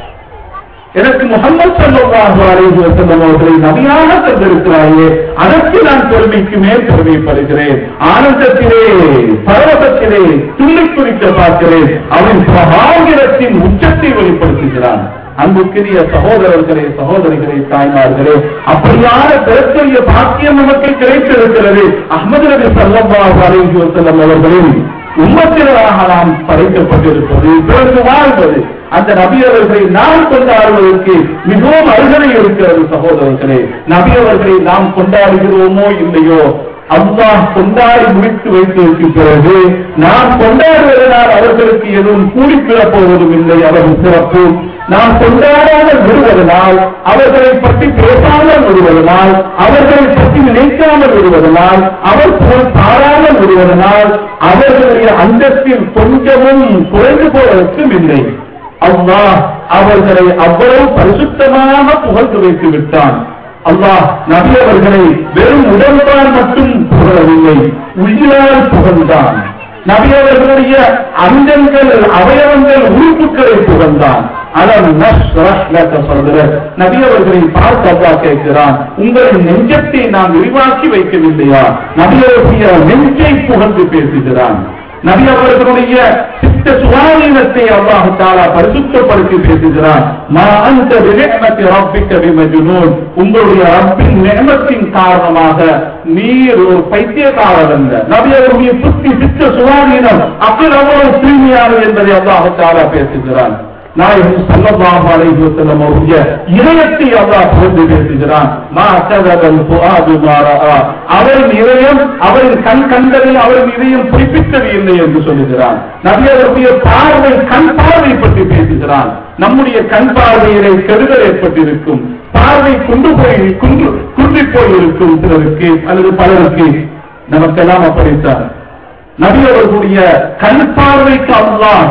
எனக்கு முகமது சல்லாஹு அலைஹி வஸல்லம் அவர்களை நபியாக தந்திருக்கிறாயே அதற்கு நான் பெருமைக்கு மேல் பெருமைப்படுகிறேன் ஆனந்தத்திலே பரவசத்திலே துள்ளி குறிக்க பார்க்கிறேன் அவன் பிரபாகிரத்தின் உச்சத்தை வெளிப்படுத்துகிறான் அன்புக்குரிய சகோதரர்களே சகோதரிகளே தாய்மார்களே அப்படியான பெருத்தரிய பாக்கியம் நமக்கு கிடைத்திருக்கிறது அஹ்மது நபி சல்லல்லாஹு அலைஹி வஸல்லம் அவர்களின் உம்மத்தினராக நாம் படைக்கப்பட்டிருப்பது பிறகு வாழ்வது அந்த நபியவர்களை நாம் கொண்டாடுவதற்கு மிகவும் அருகதை இருக்கிறது சகோதரர்களே நபியவர்களை நாம் கொண்டாடுகிறோமோ இல்லையோ அல்லாஹ் கொண்டாடி முடித்து வைத்ததற்கு பிறகு நாம் கொண்டாடுவதனால் அவர்களுக்கு எதுவும் கூலிப்பிடப் போவதும் இல்லை அவர்கள் சிறப்பு நாம் கொண்டாடாமல் விடுவதனால் அவர்களை பற்றி பேசாமல் விடுவதனால் அவர்களை பற்றி நினைக்காமல் விடுவதனால் அவர் போல் பாராமல் விடுவதனால் அவர்களுடைய அந்தஸ்தில் கொஞ்சமும் குறைந்து போவதற்கும் இல்லை அல்லாஹ் அவர்களை அவ்வளவு பரிசுத்தமாக புகழ்ந்து வைத்து விட்டான் அல்லாஹ் நபி அவர்களை வெறும் உடம்பால் மட்டும் புகழவில்லை உயிரால் புகழ்ந்தான் நபி அவர்களுடைய அங்கங்கள் அவயவங்கள் உறுப்புகளை புகழ்ந்தான் அலம் நஷ்ரஹ் லக சத்ரக். நபி அவர்களை பார்த்து அல்லாஹ் கேட்கிறான் உங்களின் நெஞ்சத்தை நான் விரிவாக்கி வைக்கவில்லையா நபி அவர்களுடைய நெஞ்சை புகழ்ந்து பேசுகிறான் நபி அவர்களுடைய சித்த சுவாதீனத்தை அல்லாஹு தாலா பரிசுத்தப்படுத்தி பேசுகிறான் மா அந்த விநியமத்தை ரப்பிக்க விமஜுனூன் உங்களுடைய ரப்பின் நியமத்தின் காரணமாக நீர் ஒரு பைத்தியக்காரர் அல்ல நபி அவர்களுடைய புத்தி சித்த சுவாதீனம் அப்படி அவ்வளவு தூய்மையானது என்பதை அல்லாஹு தாலா பேசுகிறான் நாயகம் ஸல்லல்லாஹு அலைஹி வஸல்லம் அவருடைய இதயத்தை அல்லாஹ் புகழ்ந்து பேசுகிறான் மா கதபல் ஃபுஆது மா ரஆ அவரின் இதயம் அவரின் கண் கண்டதில் அவரின் இதயம் குறிப்பிட்டது இல்லை என்று சொல்லுகிறான் நபி அவருடைய பார்வை கண் பார்வை பற்றி பேசுகிறான் நம்முடைய கண் பார்வையிலே கெடுதல் ஏற்பட்டிருக்கும் பார்வை குண்டு போய் குன்று குன்றி போயிருக்கும் சிலருக்கு அல்லது பலருக்கு நமக்கெல்லாம் அப்படித்தான் நபி அவர்களுடைய கண் பார்வைக்கு அல்லாஹ்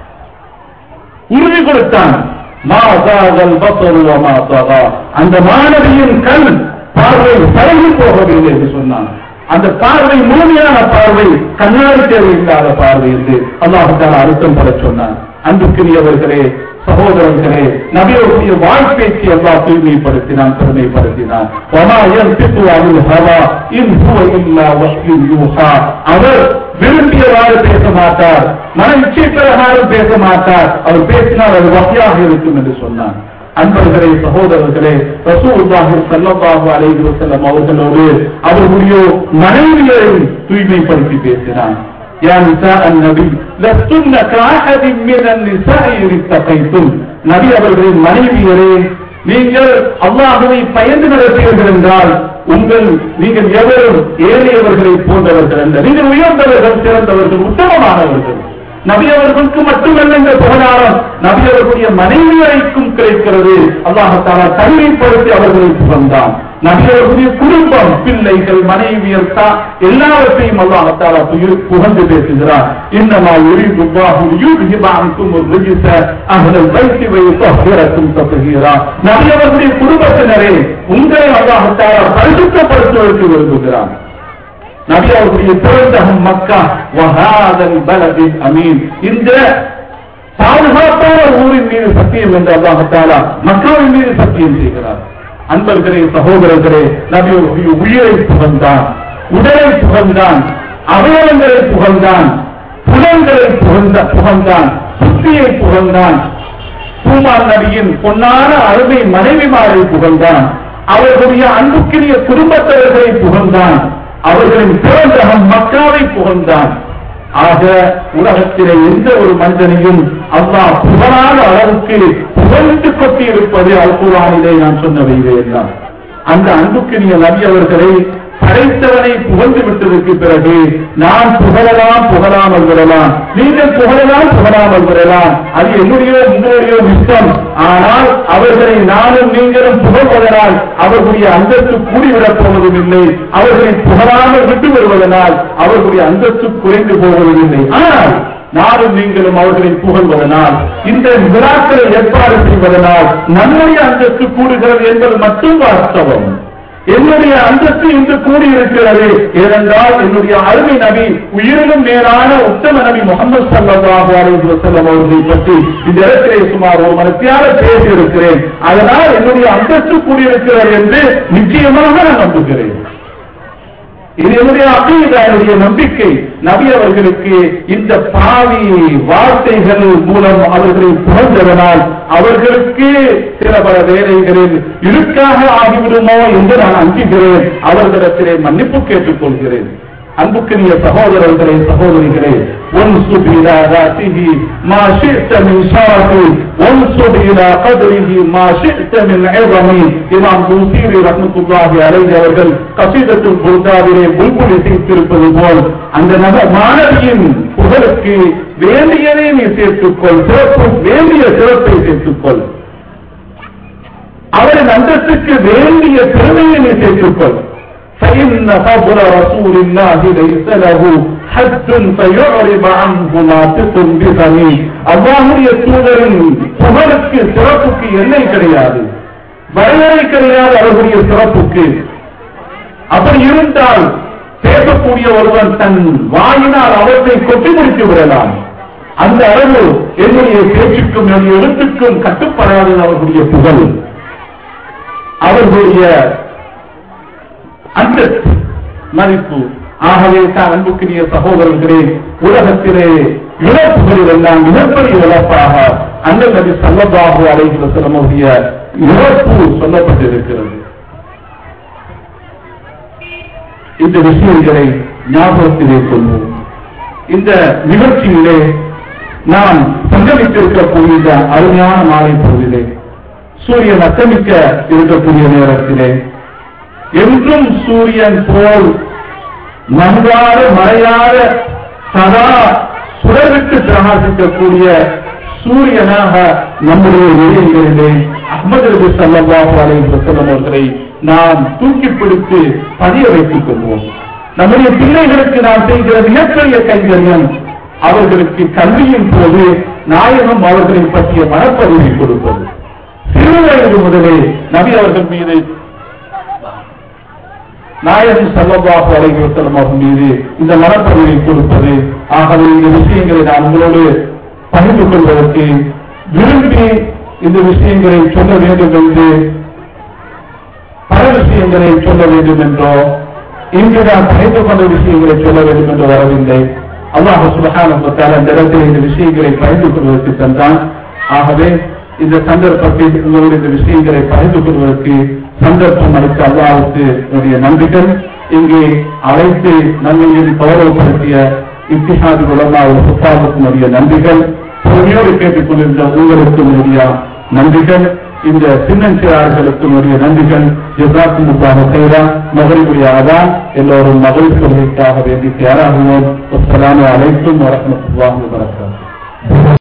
உறுதி கொடுத்தான் மா ஜாகல் பஸரு வ மா தகா. அந்த மாணவியின் கண் பார்வை பழகி போகவில்லை என்று சொன்னான் அந்த பார்வை முழுமையான பார்வை கண்ணாடி தேவையில்லாத பார்வை என்று அல்லாஹால அர்த்தம் பெற சொன்னான் அன்புக்குரியவர்களே சகோதரர்களே நபியுடைய வாழ்க்கைக்கு அல்லாஹ் தூய்மைப்படுத்தினான் பெருமைப்படுத்தினான் وَمَا يَنْطِقُ عَنِ الْهَوَى إِنْ هُوَ إِلَّا وَحْيٌ يُوحَى அவர் விரும்பியவாறு பேச மாட்டார் மன இச்சை பிரகாரம் பேச மாட்டார் அவர் பேசினால் அது வகையாக இருக்கும் என்று சொன்னான் அன்பர்களே சகோதரர்களே ரசூலுல்லாஹி ஸல்லல்லாஹு அலைஹி வஸல்லம் அவர்களோடு அவர்களுடைய மனைவியை தூய்மைப்படுத்தி பேசினான் يا نساء النبي لستن كأحد من النساء إن اتقيتم நபி அவர்களின் மனைவியரே நீங்கள் அல்லாஹுவை பயந்து நடப்பீர்கள் என்றால் உங்கள் நீங்கள் எவரும் ஏழையவர்களை போன்றவர்கள் அல்ல நீங்கள் உயர்ந்தவர்கள் சிறந்தவர்கள் உத்தமமானவர்கள் நபி அவர்களுக்கு மட்டுமல்ல இந்த புகழாரம் நபி அவர்களுடைய மனைவியரைக்கும் கிடைக்கிறது அல்லாஹாலா தனிமைப்படுத்தி அவர்களை புகழ்ந்தான் நபி அவர்களுடைய குடும்பம் பிள்ளைகள் மனைவியர் தான் எல்லாவற்றையும் அல்லாஹாலா புகழ்ந்து பேசுகிறார் இன்னமா யுரிதுல்லாஹு யுர்ஹிபான்கும் ரிஜிஸ அஹ்லல் பைத்தி வயுத்தஹிரக்கும் தத்ஹீரா நபி அவர்களுடைய குடும்பத்தினரே உங்களை அல்லாஹாலா பரிசுத்தப்படுத்துவதற்கு விரும்புகிறார் நபி அவர்களுடைய பிறந்தகம் மக்கா வஹாதல் பலதின் அமீன் இந்த பாதுகாப்பான ஊரின் மீது சத்தியம் என்று அல்லாஹாலா மக்காவின் மீது சத்தியம் செய்கிறார் அன்பர்களே சகோதரர்களே நபி அவர்களுடைய உயிரை புகழ்ந்தான் உடலை புகழ்ந்தான் அவயவங்களை புகழ்ந்தான் புலன்களை புகழ்ந்த புகழ்ந்தான் புத்தியை புகழ்ந்தான் பூமான் நபியின் பொன்னான அருமை மனைவிமாரை புகழ்ந்தான் அவர்களுடைய அன்புக்குரிய குடும்பத்தவர்களை புகழ்ந்தான் அவர்களின் பிறந்தகம் மக்காவை புகழ்ந்தான் ஆக உலகத்திலே எந்த ஒரு மனிதனையும் அல்லாஹ் புகழாத அளவுக்கு புகழ்ந்து கொட்டி இருப்பது அல்குரானிலே நான் சொன்னவைவே எல்லாம் அந்த அன்புக்குரிய நபி அவர்களை படைத்தவனை புகழ்ந்து விட்டதற்கு பிறகு நான் புகழலாம் புகழாமல் விடலாம் நீங்கள் புகழலாம் புகழாமல் விடலாம் அது என்னுடைய உங்களுடைய இஷ்டம் ஆனால் அவர்களை நானும் நீங்களும் புகழ்வதனால் அவர்களுடைய அந்தஸ்து கூடிவிடப் போவதும் இல்லை அவர்களை புகழாமல் விட்டு வருவதனால் அவர்களுடைய அந்தஸ்து குறைந்து போவதும் இல்லை ஆனால் நானும் நீங்களும் அவர்களை புகழ்வதனால் இந்த விழாக்களை ஏற்பாடு செய்வதனால் நம்முடைய அந்தஸ்து கூடுகிறது என்பது மட்டும் வாஸ்தவம் என்னுடைய அந்தஸ்து இன்று கூடியிருக்கிறது ஏனென்றால் என்னுடைய அருமை நபி உயிரிலும் மேலான உத்தம நபி முகமது சல்லாஹு அலைஹி வஸல்லம் அவர்களை பற்றி இந்த இடத்திலே சுமார் ஒரு மனத்தியாக பேசியிருக்கிறேன் அதனால் என்னுடைய அந்தஸ்து கூடியிருக்கிறது என்று நிச்சயமாக நான் நம்புகிறேன் இது என்னுடைய அகீதா என்னுடைய நம்பிக்கை நபி அவர்களுக்கு இந்த பாவி வார்த்தைகள் மூலம் அவர்களை புகழ்ந்ததனால் அவர்களுக்கு சில பல வேலைகளில் இருக்காக ஆகிவிடுமோ என்று நான் அஞ்சுகிறேன் அவர்களிடத்திலே மன்னிப்பு கேட்டுக்கொள்கிறேன் அன்புக்குரிய சகோதரர்களே சகோதரிகளே وانصب إلى ذاته ما شئت من شرف وانصب إلى قدره ما شئت من عظم இமாம் பூசீரி ரஹ்மத்துல்லாஹி அலைஹி அவர்கள் கசீதத்துல் புர்தாவிலே புல்புல் இசைத்திருப்பது போல் அந்த நப மாணவியின் புகழுக்கு வேண்டியதை நீ சேர்த்துக்கொள் சிறப்பு வேண்டிய சிறப்பை சேர்த்துக்கொள் அவரின் அந்தஸ்துக்கு வேண்டிய பெருமையை நீ சேர்த்துக்கொள் فإن فضل رسول الله ليس له حد فيعرض عنه ناطق بفمه அல்லாஹுடைய தூதரின் புகழுக்கு சிறப்புக்கு எல்லை கிடையாது வரையறை கிடையாது அவர்களுடைய சிறப்புக்கு அப்படி இருந்தால் பேசக்கூடிய ஒருவன் தன் வாயினால் அவற்றை கொட்டி முடித்து விடலாம் அந்த அளவு என்னுடைய பேச்சுக்கும் என்னுடைய எழுத்துக்கும் கட்டுப்படாத அவர்களுடைய புகழ் அவர்களுடைய அந்த மதிப்பு ஆகவே தான் அன்புக்குரிய சகோதரர்களே உலகத்திலே இழப்புகளில் எல்லாம் மிகப்பெரிய இழப்பாக அந்த நபி சல்லபாகு அலைகிற சிலமுடைய இழப்பு சொல்லப்பட்டிருக்கிறது இந்த விஷயங்களை ஞாபகத்திலே கொள்வோம் இந்த நிகழ்ச்சியிலே நாம் சங்கமித்திருக்கக்கூடிய இந்த அருமையான மாலை பொழுதிலே சூரியன் அத்தமிக்க இருக்கக்கூடிய நேரத்திலே என்றும் சூரியன் போல் நன்றாக மறையாத சதா சுடர்விட்டு பிரகாசிக்கக்கூடிய சூரியனாக நம்முடைய வெளியிலே அஹமது ரபி சல்லாஹு அலைஹி வஸல்லம் அவர்களை நாம் தூக்கி பிடித்து பதிய வைத்துக் கொள்வோம் நம்முடைய பிள்ளைகளுக்கு நாம் செய்கிற மிகப்பெரிய கைங்கரியம் அவர்களுக்கு கல்வியின் போது நாயகம் அவர்களை பற்றிய மனப்பதிவை கொடுப்பது சிறுவயது முதலே நபி அவர்கள் மீது நாயகம் சல்லல்லாஹு அலைஹி வஸல்லம் அவர்கள் மீது இந்த மனப்பதிவை கொடுப்பது ஆகவே இந்த விஷயங்களை நான் உங்களோடு பகிர்ந்து கொள்வதற்கு விரும்பி இந்த விஷயங்களை சொல்ல வேண்டும் என்று பல விஷயங்களை சொல்ல வேண்டும் என்றோ இன்று நான் பகிர்ந்து கொண்ட விஷயங்களை சொல்ல வேண்டும் என்று வரவில்லை அல்லாஹ் சுபஹானஹு வ தஆலா இந்த இடத்தில் இந்த விஷயங்களை பகிர்ந்து கொள்வதற்கு தந்தான் ஆகவே இந்த சந்தர்ப்பத்தில் உங்களோட இந்த விஷயங்களை பகிர்ந்து கொள்வதற்கு சந்தர்ப்பம் அளித்த அல்லாவுக்கு என்னுடைய நன்றிகள் இங்கே அழைத்து நன்மையை கௌரவப்படுத்திய இத்திஹாது உலமா ஒரு சுத்தாவுக்கும் என்னுடைய நன்றிகள் பொறுமையோடு கேட்டுக் கொண்டிருந்த உங்களுக்கும் என்னுடைய நன்றிகள் இந்த சின்னஞ்சிறார்களுக்கும் என்னுடைய நன்றிகள் ஜிப்ராக்கும் முப்பாக செய்தா மகளிருடைய அதான் எல்லோரும் மகளிர் கொள்கைக்காக வேண்டி தயாராகுவோம் அஸ்ஸலாமு அலைக்கும் வரஹ்மத்துல்லாஹி வபரகாத்துஹு